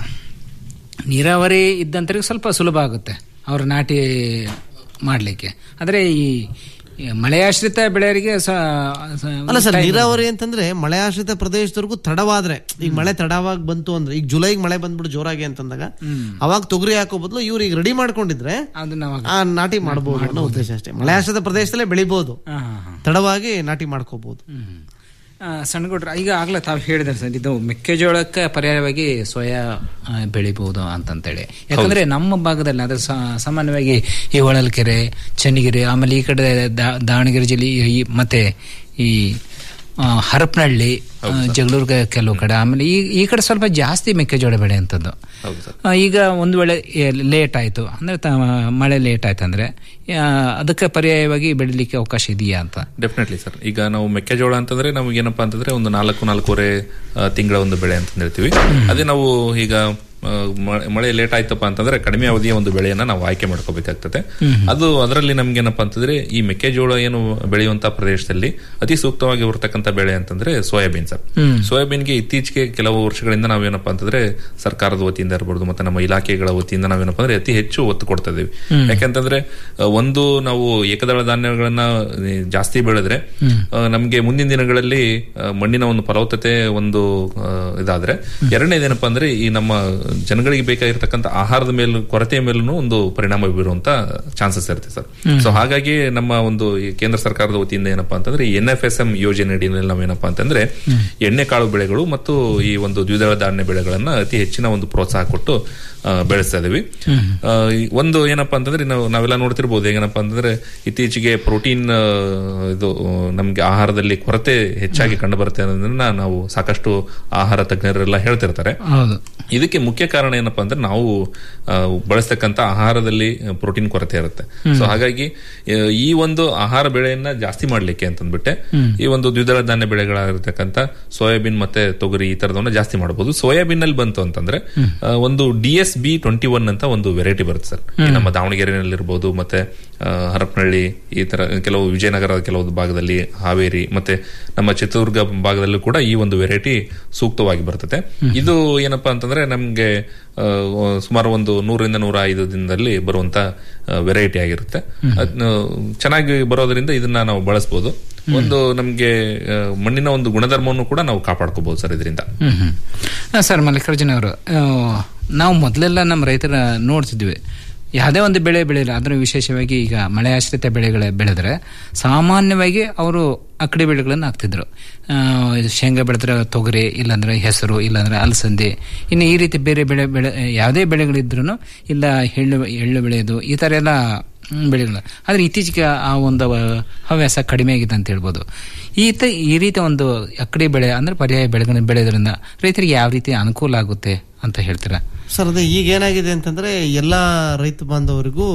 ನೀರಾವರಿ ಇದ್ದಂತರಿಗೆ ಸ್ವಲ್ಪ ಸುಲಭ ಆಗುತ್ತೆ ಅವ್ರ ನಾಟಿ ಮಾಡಲಿಕ್ಕೆ ಆದರೆ ಈ ಈ ಮಳೆಯಾಶ್ರಿತ ಬೆಳೆಯರಿಗೆ ಸ- ಸ- ಅಲ್ಲ ಸರ್ time- ನೀರಾವರಿ ಅಂತಂದ್ರೆ ಮಳೆ ಆಶ್ರಿತ ಪ್ರದೇಶದವರೆಗೂ ತಡವಾದ್ರೆ ಈಗ ಮಳೆ ತಡವಾಗಿ ಬಂತು ಅಂದ್ರೆ ಈಗ ಜುಲೈಗೆ ಮಳೆ ಬಂದ್ಬಿಟ್ಟು ಜೋರಾಗಿ ಅಂತಂದಾಗ ಅವಾಗ ತೊಗರಿ ಹಾಕೋ ಬದಲು ಇವ್ರು ಈಗ ರೆಡಿ ಮಾಡ್ಕೊಂಡಿದ್ರೆ ಅದನ್ನ ಅವಾಗ ಆ ನಾಟಿ ಮಾಡಬಹುದು ಅನ್ನೋ ಉದ್ದೇಶ ಅಷ್ಟೇ ಮಳೆ ಆಶ್ರಿತ ಪ್ರದೇಶದಲ್ಲೇ ಬೆಳಿಬಹುದು ಹಾ, ಹಾ, ಹಾ. ತಡವಾಗಿ ನಾಟಿ ಮಾಡ್ಕೋಬಹುದು ಆ, ಸಣ್ಣಗೌಡ್ರ ಈಗ ಆಗ್ಲೇ ತಾವು ಹೇಳಿದ್ರೆ ಸರ್ ಇದು ಮೆಕ್ಕೆಜೋಳಕ್ಕೆ ಪರ್ಯಾಯವಾಗಿ ಸೋಯಾ ಆ, ಬೆಳಿಬಹುದು ಅಂತಂತೇಳಿ ಯಾಕಂದ್ರೆ ನಮ್ಮ ಭಾಗದಲ್ಲಿ ಅದು ಸಾ- ಸಾಮಾನ್ಯವಾಗಿ ಈ ಹೊಳಲ್ಕೆರೆ ಚೆನ್ನಗಿರಿ ಆಮೇಲೆ ಈ ಕಡೆ ದಾ- ದಾವಣಗೆರೆ ಜಿಲ್ಲೆ ಈ- ಮತ್ತೆ ಈ ಆ, ಹರಪನಹಳ್ಳಿ ಆ, ಜಗಳೂರ್ಗೆ ಕೆಲವು ಕಡೆ ಆಮೇಲೆ ಈ ಈ ಕಡೆ ಸ್ವಲ್ಪ ಜಾಸ್ತಿ ಮೆಕ್ಕೆಜೋಳ ಬೆಳೆ ಅಂತದ್ದು ಆ, ಈಗ ಒಂದು ವೇಳೆ ಲೇಟ್ ಆಯ್ತು ಅಂದ್ರೆ ತ- ಮಳೆ ಲೇಟ್ ಆಯ್ತು ಅಂದ್ರೆ ಆ, ಅದಕ್ಕೆ ಪರ್ಯಾಯವಾಗಿ ಬೆಳಿಲಿಕ್ಕೆ ಅವಕಾಶ ಇದೆಯಾ ಅಂತ ಡೆಫಿನೆಟ್ಲಿ ಸರ್ ಈಗ ನಾವು ಮೆಕ್ಕೆಜೋಳ ಅಂತಂದ್ರೆ ನಮ್ಗೆ ಏನಪ್ಪಾ ಅಂತಂದ್ರೆ ಒಂದು ನಾಲ್ಕು ನಾಲ್ಕೂವರೆ ಆ, ತಿಂಗಳ ಒಂದು ಬೆಳೆ ಅಂತ ಹೇಳ್ತೀವಿ ಅದೇ ನಾವು ಈಗ ಆ, ಮ- ಮಳೆ ಲೇಟ್ ಆಯ್ತಪ್ಪ ಅಂತಂದ್ರೆ ಕಡಿಮೆ ಅವಧಿಯ ಒಂದು ಬೆಳೆಯನ್ನ ನಾವು ಆಯ್ಕೆ ಮಾಡ್ಕೋಬೇಕಾಗ್ತದೆ ಹ್ಮ್. ಅದು ಅದರಲ್ಲಿ ನಮ್ಗೆ ಏನಪ್ಪಾ ಅಂತಂದ್ರೆ ಈ ಮೆಕ್ಕೆಜೋಳ ಏನು ಬೆಳೆಯುವಂತ ಪ್ರದೇಶದಲ್ಲಿ ಅತಿ ಸೂಕ್ತವಾಗಿ ಬರ್ತಕ್ಕಂಥ ಬೆಳೆ ಅಂತಂದ್ರೆ ಸೋಯಾಬೀನ್ ಸರ್ ಹ್ಮ್. ಸೋಯಾಬೀನ್ಗೆ ಇತ್ತೀಚೆಗೆ ಕೆಲವು ವರ್ಷಗಳಿಂದ ನಾವೇನಪ್ಪಾ ಅಂತಂದ್ರೆ ಸರ್ಕಾರದ ವತಿಯಿಂದ ಇರ್ಬೋದು ಮತ್ತೆ ನಮ್ಮ ಇಲಾಖೆಗಳ ವತಿಯಿಂದ ನಾವೇನಪ್ಪಾ ಅಂದ್ರೆ ಅತಿ ಹೆಚ್ಚು ಒತ್ತು ಕೊಡ್ತಾ ಇದೀವಿ ಹ್ಮ್. ಯಾಕಂತಂದ್ರೆ ಆ, ಒಂದು ನಾವು ಏಕದಳ ಧಾನ್ಯಗಳನ್ನ ಆ, ಜಾಸ್ತಿ ಬೆಳೆದ್ರೆ ಹ್ಮ್. ಆ, ನಮ್ಗೆ ಮುಂದಿನ ದಿನಗಳಲ್ಲಿ ಆ, ಮಣ್ಣಿನ ಒಂದು ಫಲವತ್ತತೆ ಒಂದು ಆ, ಇದಾದ್ರೆ ಎರಡನೇದೇನಪ್ಪ ಅಂದ್ರೆ ಈ ನಮ್ಮ ಜನಗಳಿಗೆ ಬೇಕಾಗಿರ್ತಕ್ಕಂಥ ಆಹಾರದ ಮೇಲೂ ಕೊರತೆಯ ಮೇಲೂ ಒಂದು ಪರಿಣಾಮ ಬೀರುವಂತ ಚಾನ್ಸಸ್ ಇರುತ್ತೆ ಸರ್ ಹ್ಮ್. ಸೊ ಹಾಗಾಗಿ ನಮ್ಮ ಒಂದು ಈ ಕೇಂದ್ರ ಸರ್ಕಾರದ ವತಿಯಿಂದ ಏನಪ್ಪಾ ಅಂತಂದ್ರೆ ಎನ್ ಎಫ್ ಎಸ್ ಎಂ ಯೋಜನೆ ಅಡಿಯಲ್ಲಿ ನಾವೇನಪ್ಪಾ ಅಂತಂದ್ರೆ ಎಣ್ಣೆ ಕಾಳು ಬೆಳೆಗಳು ಮತ್ತು ಈ ಒಂದು ದ್ವಿದಳ ಧಾನ್ಯ ಬೆಳೆಗಳನ್ನ ಅತಿ ಹೆಚ್ಚಿನ ಒಂದು ಪ್ರೋತ್ಸಾಹ ಕೊಟ್ಟು ಆ, ಬೆಳೆಸ್ತಾ ಇದೀವಿ ಆ, ಈ ಒಂದು ಏನಪ್ಪಾ ಅಂತಂದ್ರೆ ನಾವು ನಾವೆಲ್ಲ ನೋಡ್ತಿರ್ಬೋದು ಏನಪ್ಪಾ ಅಂತಂದ್ರೆ ಇತ್ತೀಚೆಗೆ ಪ್ರೋಟೀನ್ ಇದು ಆ, ನಮ್ಗೆ ಆಹಾರದಲ್ಲಿ ಕೊರತೆ ಹೆಚ್ಚಾಗಿ ಕಂಡು ಬರುತ್ತೆ ಅನ್ನೋದನ್ನ ನಾವು ಸಾಕಷ್ಟು ಆಹಾರ ತಜ್ಞರೆಲ್ಲ ಹೇಳ್ತಿರ್ತಾರೆ ಹೌದು ಇದಕ್ಕೆ ಮುಖ್ಯ ಕಾರಣ ಏನಪ್ಪಾ ಅಂದ್ರೆ ನಾವು ಆ, ಬಳಸ್ತಕ್ಕಂತ ಆಹಾರದಲ್ಲಿ ಪ್ರೋಟೀನ್ ಕೊರತೆ ಇರುತ್ತೆ ಹ್ಮ್. ಸೊ ಹಾಗಾಗಿ ಆ, ಈ ಒಂದು ಆಹಾರ ಬೆಳೆಯನ್ನ ಜಾಸ್ತಿ ಮಾಡ್ಲಿಕ್ಕೆ ಅಂತಂದ್ಬಿಟ್ಟೆ ಹ್ಮ್. ಈ ಒಂದು ದ್ವಿದಳ ಧಾನ್ಯ ಬೆಳೆಗಳಾಗಿರ್ತಕ್ಕಂಥ ಸೋಯಾಬೀನ್ ಮತ್ತೆ ತೊಗರಿ ಈ ತರದವನ್ನ ಜಾಸ್ತಿ ಮಾಡಬಹುದು ಸೋಯಾಬೀನ್ ಅಲ್ಲಿ ಬಂತು ಅಂತಂದ್ರೆ ಹ್ಮ್. ಆ, ಒಂದು D S B twenty one ಅಂತ ಒಂದು ವೆರೈಟಿ ಬರುತ್ತೆ ಸರ್ ಈ ಹ್ಮ್. ನಮ್ಮ ದಾವಣಗೆರೆನಲ್ಲಿರ್ಬೋದು ಮತ್ತೆ ಆ, ಹರಪನಹಳ್ಳಿ ಈ ತರ ಕೆಲವು ವಿಜಯನಗರದ ಕೆಲವು ಭಾಗದಲ್ಲಿ ಹಾವೇರಿ ಮತ್ತೆ ನಮ್ಮ ಚಿತ್ರದುರ್ಗ ಭಾಗದಲ್ಲೂ ಕೂಡ ಈ ಒಂದು ವೆರೈಟಿ ಸೂಕ್ತವಾಗಿ ಬರ್ತದೆ ಹ್ಮ್. ಇದು ಏನಪ್ಪಾ ಅಂತಂದ್ರೆ ನಮ್ಗೆ ಆ, ಸುಮಾರು ಒಂದು ನೂರರಿಂದ ನೂರ ಐದು ದಿನದಲ್ಲಿ ಬರುವಂತ ವೆರೈಟಿ ಆಗಿರುತ್ತೆ ಹ್ಮ್. ಅದ್ನ ಚೆನ್ನಾಗಿ ಬರೋದ್ರಿಂದ ಇದನ್ನ ನಾವು ಬಳಸಬಹುದು ಒಂದು ನಮ್ಗೆ ಆ, ಮಣ್ಣಿನ ಒಂದು ಗುಣಧರ್ಮವನ್ನು ಕೂಡ ನಾವು ಕಾಪಾಡ್ಕೋಬಹುದು ಸರ್ ಇದರಿಂದ ಹ್ಮ್ ಹ್ಮ್ ಆ, ಸರ್ ಮಲ್ಲಿಕಾರ್ಜುನ ಅವರು ಆ, ನಾವು ಮೊದಲೆಲ್ಲ ನಮ್ಮ ರೈತರ ನೋಡ್ತಿದ್ವಿ ಯಾವುದೇ ಒಂದು ಬೆಳೆ ಬೆಳೆಯಲ್ಲ ಅದರ ವಿಶೇಷವಾಗಿ ಈಗ ಮಳೆ ಆಶ್ರಿತ ಬೆಳೆಗಳ ಬೆಳೆದ್ರೆ ಸಾಮಾನ್ಯವಾಗಿ ಅವರು ಅಕ್ಕಡಿ ಬೆಳೆಗಳನ್ನು ಹಾಕ್ತಿದ್ರು ಆ, ಇದು ಶೇಂಗಾ ಬೆಳೆದ್ರೆ ತೊಗರಿ ಇಲ್ಲಾಂದ್ರೆ ಹೆಸರು ಇಲ್ಲಾಂದ್ರೆ ಅಲಸಂದೆ ಇನ್ನು ಈ ರೀತಿ ಬೇರೆ ಬೆಳೆ ಬೆಳೆ ಯಾವುದೇ ಬೆಳೆಗಳಿದ್ರು ಇಲ್ಲ ಎಳ್ಳು ಎಳ್ಳು ಬೆಳೆಯೋದು ಈ ಥರ ಎಲ್ಲ ಹ್ಮ್, ಬೆಳೆಗಳು ಆದರೆ ಇತ್ತೀಚೆಗೆ ಆ ಒಂದು ವ- ಹವ್ಯಾಸ ಕಡಿಮೆ ಆಗಿದೆ ಅಂತ ಹೇಳ್ಬೋದು ಈ ತ ಈ ರೀತಿ ಒಂದು ಅಕ್ಕಡಿ ಬೆಳೆ ಅಂದ್ರೆ ಪರ್ಯಾಯ ಬೆಳೆಗಳನ್ನು ಬೆಳೆಯೋದ್ರಿಂದ ರೈತರಿಗೆ ಯಾವ ರೀತಿ ಅನುಕೂಲ ಆಗುತ್ತೆ ಅಂತ ಹೇಳ್ತೀರಾ ಸರ್ ಅದೇ ಈಗ ಏನಾಗಿದೆ ಅಂತಂದ್ರೆ ಎಲ್ಲ ರೈತ ಬಾಂಧವರಿಗೂ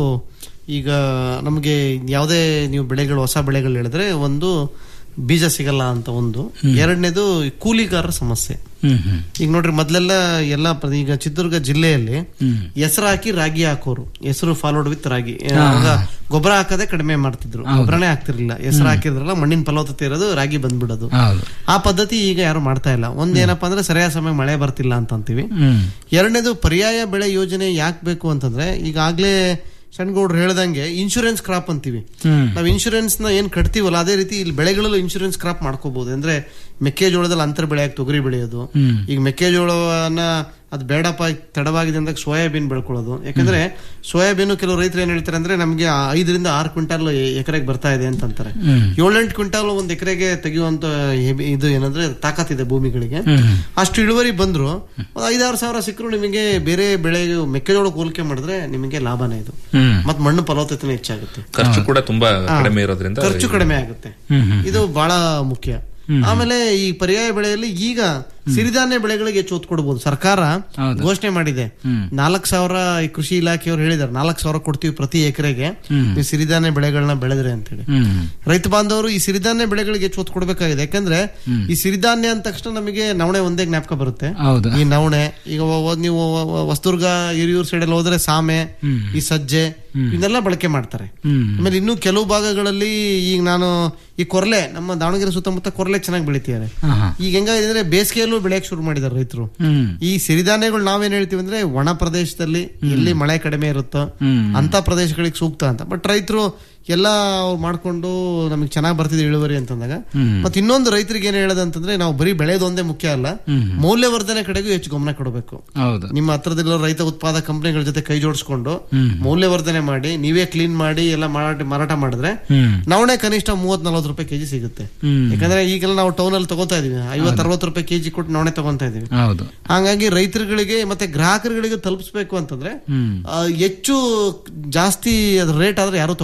ಈಗ ನಮಗೆ ಯಾವುದೇ ನೀವು ಬೆಳೆಗಳು ಹೊಸ ಬೆಳೆಗಳು ಹೇಳಿದ್ರೆ ಒಂದು ಬೀಜ ಸಿಗಲ್ಲ ಅಂತ ಒಂದು ಎರಡನೇದು ಕೂಲಿಗಾರರ ಸಮಸ್ಯೆ ಹ್ಮ್ ಹ್ಮ್ ಈಗ ನೋಡ್ರಿ ಮೊದ್ಲೆಲ್ಲ ಎಲ್ಲ ಪ್ರ- ಈಗ ಚಿತ್ರದುರ್ಗ ಜಿಲ್ಲೆಯಲ್ಲಿ ಹ್ಮ್ ಹೆಸರು ಹಾಕಿ ರಾಗಿ ಹಾಕೋರು ಹೆಸರು ಫಾಲೋಡ್ ವಿತ್ ರಾಗಿ ಹಾ. ಆಗ ಗೊಬ್ಬರ ಹಾಕದೆ ಕಡಿಮೆ ಮಾಡ್ತಿದ್ರು ಹೌದು. ಗೊಬ್ಬರನೇ ಹಾಕ್ತಿರ್ಲಿಲ್ಲ ಹೆಸರು ಹ್ಮ್. ಹಾಕಿದ್ರಲ್ಲ ಮಣ್ಣಿನ ಫಲವತ್ತತೆ ಇರೋದು ರಾಗಿ ಬಂದ್ಬಿಡೋದು ಹೌದು ಆ ಪದ್ಧತಿ ಈಗ ಯಾರು ಮಾಡ್ತಾ ಇಲ್ಲ ಒಂದ್ ಏನಪ್ಪಾ ಅಂದ್ರೆ ಸರಿಯಾದ ಸಮಯ ಮಳೆ ಬರ್ತಿಲ್ಲ ಅಂತ ಅಂತೀವಿ ಹ್ಮ್ ಎರಡನೇದು ಪರ್ಯಾಯ ಬೆಳೆ ಯೋಜನೆ ಯಾಕೆ ಬೇಕು ಅಂತಂದ್ರೆ ಈಗಾಗ್ಲೇ ಶಣ್ಗೌಡ್ರು ಹೇಳ್ದಂಗೆ ಇನ್ಶೂರೆನ್ಸ್ ಕ್ರಾಪ್ ಅಂತೀವಿ ಹ್ಮ್ ನಾವು ಇನ್ಶೂರೆನ್ಸ್ ನ ಏನ್ ಕಟ್ತೀವಲ್ಲ ಅದೇ ರೀತಿ ಇಲ್ಲಿ ಬೆಳೆಗಳಲ್ಲೂ ಇನ್ಶೂರೆನ್ಸ್ ಕ್ರಾಪ್ ಮಾಡ್ಕೋಬಹುದು ಅಂದ್ರೆ ಮೆಕ್ಕೆಜೋಳದಲ್ಲಿ ಅಂತರ ಬೆಳೆಯಾಗಿ ತೊಗರಿ ಬೆಳೆಯೋದು ಹ್ಮ್. ಈಗ ಮೆಕ್ಕೆಜೋಳವನ್ನ ಅದು ಬೇಡಪ್ಪ ತಡವಾಗಿದೆ ಅಂದಾಗ ಸೋಯಾಬೀನ್ ಬೆಳ್ಕೊಳ್ಳೋದು ಯಾಕಂದ್ರೆ ಸೋಯಾಬೀನು ಕೆಲವು ರೈತರು ಏನ್ ಹೇಳ್ತಾರೆ ಅಂದ್ರೆ ನಮಗೆ ಐದರಿಂದ ಆರು ಕ್ವಿಂಟಾಲ್ ಎಕರೆಗೆ ಬರ್ತಾ ಇದೆ ಅಂತ ಅಂತಾರೆ ಹ್ಮ್. ಏಳೆಂಟು ಕ್ವಿಂಟಾಲ್ ಒಂದ್ ಎಕರೆಗೆ ತೆಗೆಯುವಂತ ಹೆಬಿ- ಇದು ಏನಂದ್ರೆ ತಾಕತ್ತಿದೆ ಭೂಮಿಗಳಿಗೆ ಹ್ಮ್. ಅಷ್ಟು ಇಳುವರಿ ಬಂದ್ರು ಒಂದ್ ಐದಾರು ಸಾವಿರ ಸಿಕ್ಕರು ನಿಮಗೆ ಬೇರೆ ಬೆಳೆ ಮೆಕ್ಕೆಜೋಳ ಹೋಲಿಕೆ ಮಾಡಿದ್ರೆ ನಿಮಗೆ ಲಾಭನೇ ಇದು ಹ್ಮ್. ಮತ್ ಮಣ್ಣು ಫಲವತ್ತತೆ ಹೆಚ್ಚಾಗುತ್ತೆ ಖರ್ಚು ಕೂಡ ತುಂಬಾ ಹಾ. ಕಡಿಮೆ ಇರೋದ್ರಿಂದ ಖರ್ಚು ಇದು- ಕಡಿಮೆ ಆಗುತ್ತೆ ಹ್ಮ್ ಹ್ಮ್ ಇದು ಬಹಳ ಮುಖ್ಯ ಹ್ಮ್. ಆಮೇಲೆ ಈ ಪರ್ಯಾಯ ಬೆಳೆಯಲ್ಲಿ ಈಗ ಸಿರಿಧಾನ್ಯ ಬೆಳೆಗಳಿಗೆ ಹೆಚ್ಚು ಒತ್ತು ಕೊಡಬಹುದು ಸರ್ಕಾರ ಹೌದು. ಘೋಷಣೆ ಮಾಡಿದೆ ಹ್ಮ್. ನಾಲ್ಕು ಸಾವಿರ ಈ ಕೃಷಿ ಇಲಾಖೆಯವರು ಹೇಳಿದ್ದಾರೆ ನಾಲ್ಕು ಸಾವಿರ ಕೊಡ್ತೀವಿ ಪ್ರತಿ ಎಕರೆಗೆ ಹ್ಮ್. ನೀವು ಸಿರಿಧಾನ್ಯ ಬೆಳೆಗಳನ್ನ ಬೆಳೆದ್ರೆ ಅಂತೇಳಿ ಹ್ಮ್ ರೈತ ಬಾಂಧವರು ಈ ಸಿರಿಧಾನ್ಯ ಬೆಳೆಗಳಿಗೆ ಹೆಚ್ಚು ಒತ್ತು ಕೊಡಬೇಕಾಗಿದೆ ಯಾಕಂದ್ರೆ ಹ್ಮ್. ಈ ಸಿರಿಧಾನ್ಯ ಅಂದ ತಕ್ಷಣ ನಮಗೆ ನವಣೆ ಒಂದೇ ಜ್ಞಾಪಕ ಬರುತ್ತೆ ಹೌದು ಈ ನವಣೆ ಈಗ ಒ- ಒ- ನೀವು ಒ- ಒ- ಹೊಸದುರ್ಗ ಹಿರಿಯೂರ್ ಸೈಡ್ ಅಲ್ಲಿ ಹೋದ್ರೆ ಸಾಮೆ ಹ್ಮ್. ಈ ಸಜ್ಜೆ ಹ್ಮ್. ಇವನ್ನೆಲ್ಲ ಬಳಕೆ ಮಾಡ್ತಾರೆ ಹ್ಮ್ ಆಮೇಲೆ ಇನ್ನೂ ಕೆಲವು ಭಾಗಗಳಲ್ಲಿ ಈಗ ನಾನು ಈ ಕೊರ್ಲೆ ನಮ್ಮ ದಾವಣಗೆರೆ ಸುತ್ತಮುತ್ತ ಕೊರ್ಲೆ ಚೆನ್ನಾಗಿ ಬೆಳಿತಿದ್ದಾರೆ ಹಾ, ಹಾ. ಈಗ ಹೆಂಗಾಗಿದೆ ಅಂದ್ರೆ ಬೇಸಿಗೆಯಲ್ಲೂ ಬೆಳೆಯಕ್ ಶುರು ಮಾಡಿದ್ದಾರೆ ರೈತರು ಹ್ಮ್ ಈ ಸಿರಿಧಾನ್ಯಗಳು ನಾವೇನ್ ಹೇಳ್ತೀವಿ ಅಂದ್ರೆ ಒಣ ಪ್ರದೇಶದಲ್ಲಿ ಎಲ್ಲಿ ಮಳೆ ಕಡಿಮೆ ಇರುತ್ತೋ ಹ್ಮ್. ಅಂತ ಪ್ರದೇಶಗಳಿಗೆ ಸೂಕ್ತ ಅಂತ ಬಟ್ ರೈತರು ಎಲ್ಲ ಅವ್ರು ಮಾಡ್ಕೊಂಡು ನಮಗೆ ಚೆನ್ನಾಗಿ ಬರ್ತಿದೆ ಇಳುವರಿ ಅಂತಂದಾಗ ಹ್ಮ್. ಮತ್ತೆ ಇನ್ನೊಂದು ರೈತರಿಗೆ ಏನ್ ಹೇಳೋದಂತಂದ್ರೆ ನಾವು ಬರೀ ಬೆಳೆಯೋದು ಒಂದೇ ಮುಖ್ಯ ಅಲ್ಲ ಹ್ಮ್. ಮೌಲ್ಯವರ್ಧನೆ ಕಡೆಗೂ ಹೆಚ್ಚು ಗಮನ ಕೊಡಬೇಕು ಹೌದು ನಿಮ್ಮ ಹತ್ರದಲ್ಲಿರೋ ರೈತ ಉತ್ಪಾದಕ ಕಂಪನಿಗಳ ಜೊತೆ ಕೈ ಜೋಡಿಸ್ಕೊಂಡು ಹ್ಮ್. ಮೌಲ್ಯವರ್ಧನೆ ಮಾಡಿ ನೀವೇ ಕ್ಲೀನ್ ಮಾಡಿ ಎಲ್ಲ ಮಾರಾಟ ಮಾರಾಟ ಮಾಡಿದ್ರೆ ಹ್ಮ್ ನವಣೆ ಕನಿಷ್ಠ ಮೂವತ್ ನಲ್ವತ್ತು ರೂಪಾಯಿ ಕೆಜಿ ಸಿಗುತ್ತೆ ಹ್ಮ್. ಯಾಕಂದ್ರೆ ಈಗೆಲ್ಲ ನಾವು ಟೌನ್ ಅಲ್ಲಿ ತಗೋತಾ ಇದೀವಿ ಐವತ್ ಅರವತ್ತು ರೂಪಾಯಿ ಕೆಜಿ ಕೊಟ್ಟು ನವಣೆ ತಗೊಂತಾ ಇದೀವಿ ಹೌದು ಹಾಗಾಗಿ ರೈತರುಗಳಿಗೆ ಮತ್ತೆ ಗ್ರಾಹಕರುಗಳಿಗೆ ತಲುಪಿಸ್ಬೇಕು ಅಂತಂದ್ರೆ ಹ್ಮ್ ಆ, ಹೆಚ್ಚು ಜಾಸ್ತಿ ಅದ್ರ ರೇಟ್ ಆದ್ರೆ ಯಾರು ತಗೊಳಲ್ಲ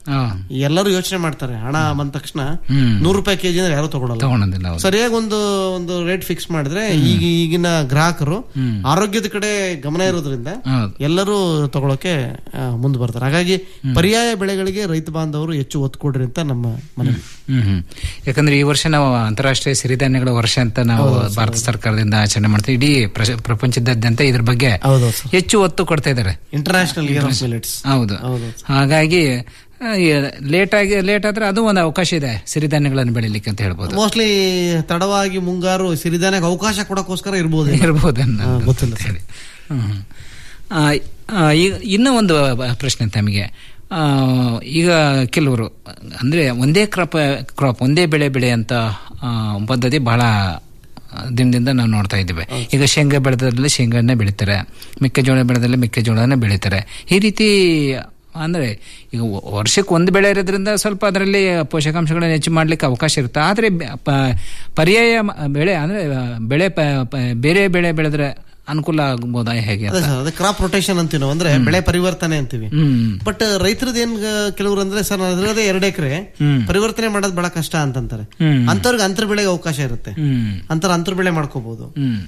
ಹಾ. ಎಲ್ಲರೂ ಯೋಚನೆ ಮಾಡ್ತಾರೆ ಹಣ ಬಂದ ತಕ್ಷಣ ಹ್ಮ್. ನೂರು ರೂಪಾಯಿ ಕೆಜಿ ಅಂದ್ರೆ ಯಾರು ತಗೊಳಲ್ಲ ತಗೊಳೋದಿಲ್ಲ ಹೌದು. ಸರಿಯಾಗಿ ಒಂದು ಒಂದು ರೇಟ್ ಫಿಕ್ಸ್ ಮಾಡಿದ್ರೆ ಈಗ ಈಗಿನ ಗ್ರಾಹಕರು ಹ್ಮ್. ಆರೋಗ್ಯದ ಕಡೆ ಗಮನ ಇರೋದ್ರಿಂದ ಹೌದು. ಎಲ್ಲರೂ ತಗೊಳಕ್ಕೆ ಆ, ಮುಂದೆ ಬರ್ತಾರೆ ಹಾಗಾಗಿ ಪರ್ಯಾಯ ಬೆಳೆಗಳಿಗೆ ರೈತ ಬಾಂಧವರು ಹೆಚ್ಚು ಒತ್ತು ಕೊಡ್ರಿ ಅಂತ ನಮ್ಮ ಮನವಿ ಹ್ಮ್ ಹ್ಮ್ ಯಾಕಂದ್ರೆ ಈ ವರ್ಷ ನಾವು ಅಂತಾರಾಷ್ಟ್ರೀಯ ಸಿರಿಧಾನ್ಯಗಳ ವರ್ಷ ಅಂತ ನಾವು ಭಾರತ ಸರ್ಕಾರದಿಂದ ಆಚರಣೆ ಮಾಡ್ತೀವಿ ಇಡೀ ಪ್ರಶ- ಪ್ರಪಂಚದಾದ್ಯಂತ ಇದ್ರ ಬಗ್ಗೆ ಹೆಚ್ಚು ಒತ್ತು ಕೊಡ್ತಾ ಇದ್ದಾರೆ ಇಂಟರ್ನ್ಯಾಷನಲ್ ಇಯರ್ ಆಫ್ ಮಿಲೆಟ್ಸ್ ಹೌದು ಹಾಗಾಗಿ ಲೇಟ್ ಆಗಿ ಲೇಟ್ ಆದ್ರೆ ಅದು ಒಂದು ಅವಕಾಶ ಇದೆ ಸಿರಿಧಾನ್ಯಗಳನ್ನು ಬೆಳಿಲಿಕ್ಕೆ ಅಂತ ಹೇಳ್ಬೋದು ಮೋಸ್ಟ್ಲಿ ತಡವಾಗಿ ಮುಂಗಾರು ಸಿರಿಧಾನ್ಯಕ್ಕೆ ಅವಕಾಶ ಕೊಡಕ್ಕೋಸ್ಕರ ಇರ್ಬೋದು ಇರ್ಬೋದನ್ನ ಹಾ, ಗೊತ್ತಿಲ್ಲ ಅಂತ ಹೇಳಿ. ಹ್ಮ್ ಹ್ಮ್. ಆ, ಆ, ಈಗ ಇನ್ನೂ ಒಂದು ಪ್ರಶ್ನೆ ತಮಗೆ ಆ, ಈಗ ಕೆಲವರು ಅಂದ್ರೆ ಒಂದೇ ಕ್ರಾಪ್ ಕ್ರಾಪ್ ಒಂದೇ ಬೆಳೆ ಬೆಳೆಯಂತ ಆ, ಪದ್ಧತಿ ಬಹಳ ದಿನದಿಂದ ನಾವು ನೋಡ್ತಾ ಇದ್ದೀವಿ ಈಗ ಶೇಂಗಾ ಬೆಳೆದಲ್ಲಿ ಶೇಂಗಾನೇ ಬೆಳಿತಾರೆ ಮೆಕ್ಕೆಜೋಳ ಬೆಳೆದಲ್ಲಿ ಮೆಕ್ಕೆಜೋಳನೇ ಬೆಳಿತಾರೆ ಈ ರೀತಿ ಅಂದ್ರೆ ಈಗ ವ- ವರ್ಷಕ್ಕೆ ಒಂದು ಬೆಳೆ ಇರೋದ್ರಿಂದ ಸ್ವಲ್ಪ ಅದರಲ್ಲಿ ಪೋಷಕಾಂಶಗಳನ್ನು ಹೆಚ್ಚು ಮಾಡ್ಲಿಕ್ಕೆ ಅವಕಾಶ ಇರುತ್ತೆ ಆದರೆ ಬೆ- ಪ- ಪರ್ಯಾಯ ಮ- ಬೆಳೆ ಅಂದ್ರೆ ಆ, ಬೆಳೆ ಪ- ಪ- ಬೇರೆ ಬೆಳೆ ಬೆಳೆದ್ರೆ ಅನುಕೂಲ ಆಗ್ಬೋದಾ ಹೇಗೆ ಅದೇ ಅಂತ ಸರ್ ಅದೇ ಕ್ರಾಪ್ ರೊಟೇಷನ್ ಅಂತೀವಿ ನಾವು ಅಂದ್ರೆ ಬೆಳೆ ಪರಿವರ್ತನೆ ಅಂತೀವಿ ಹ್ಮ್ ಬಟ್ ರೈತರದ್ದು ಏನ್ ಕೆಲವರು ಅಂದ್ರೆ ಸರ್ ನಾನು ಅದ್ರದೇ ಎರಡು ಎಕರೆ ಹ್ಮ್. ಪರಿವರ್ತನೆ ಮಾಡೋದು ಬಹಳ ಕಷ್ಟ ಅಂತಂತಾರೆ ಹ್ಮ್. ಅಂತವ್ರಿಗೆ ಅಂತರ ಬೆಳೆಗೆ ಅವಕಾಶ ಇರುತ್ತೆ ಹ್ಮ್ ಅಂತರ ಅಂತರ ಬೆಳೆ ಮಾಡ್ಕೋಬಹುದು ಹ್ಮ್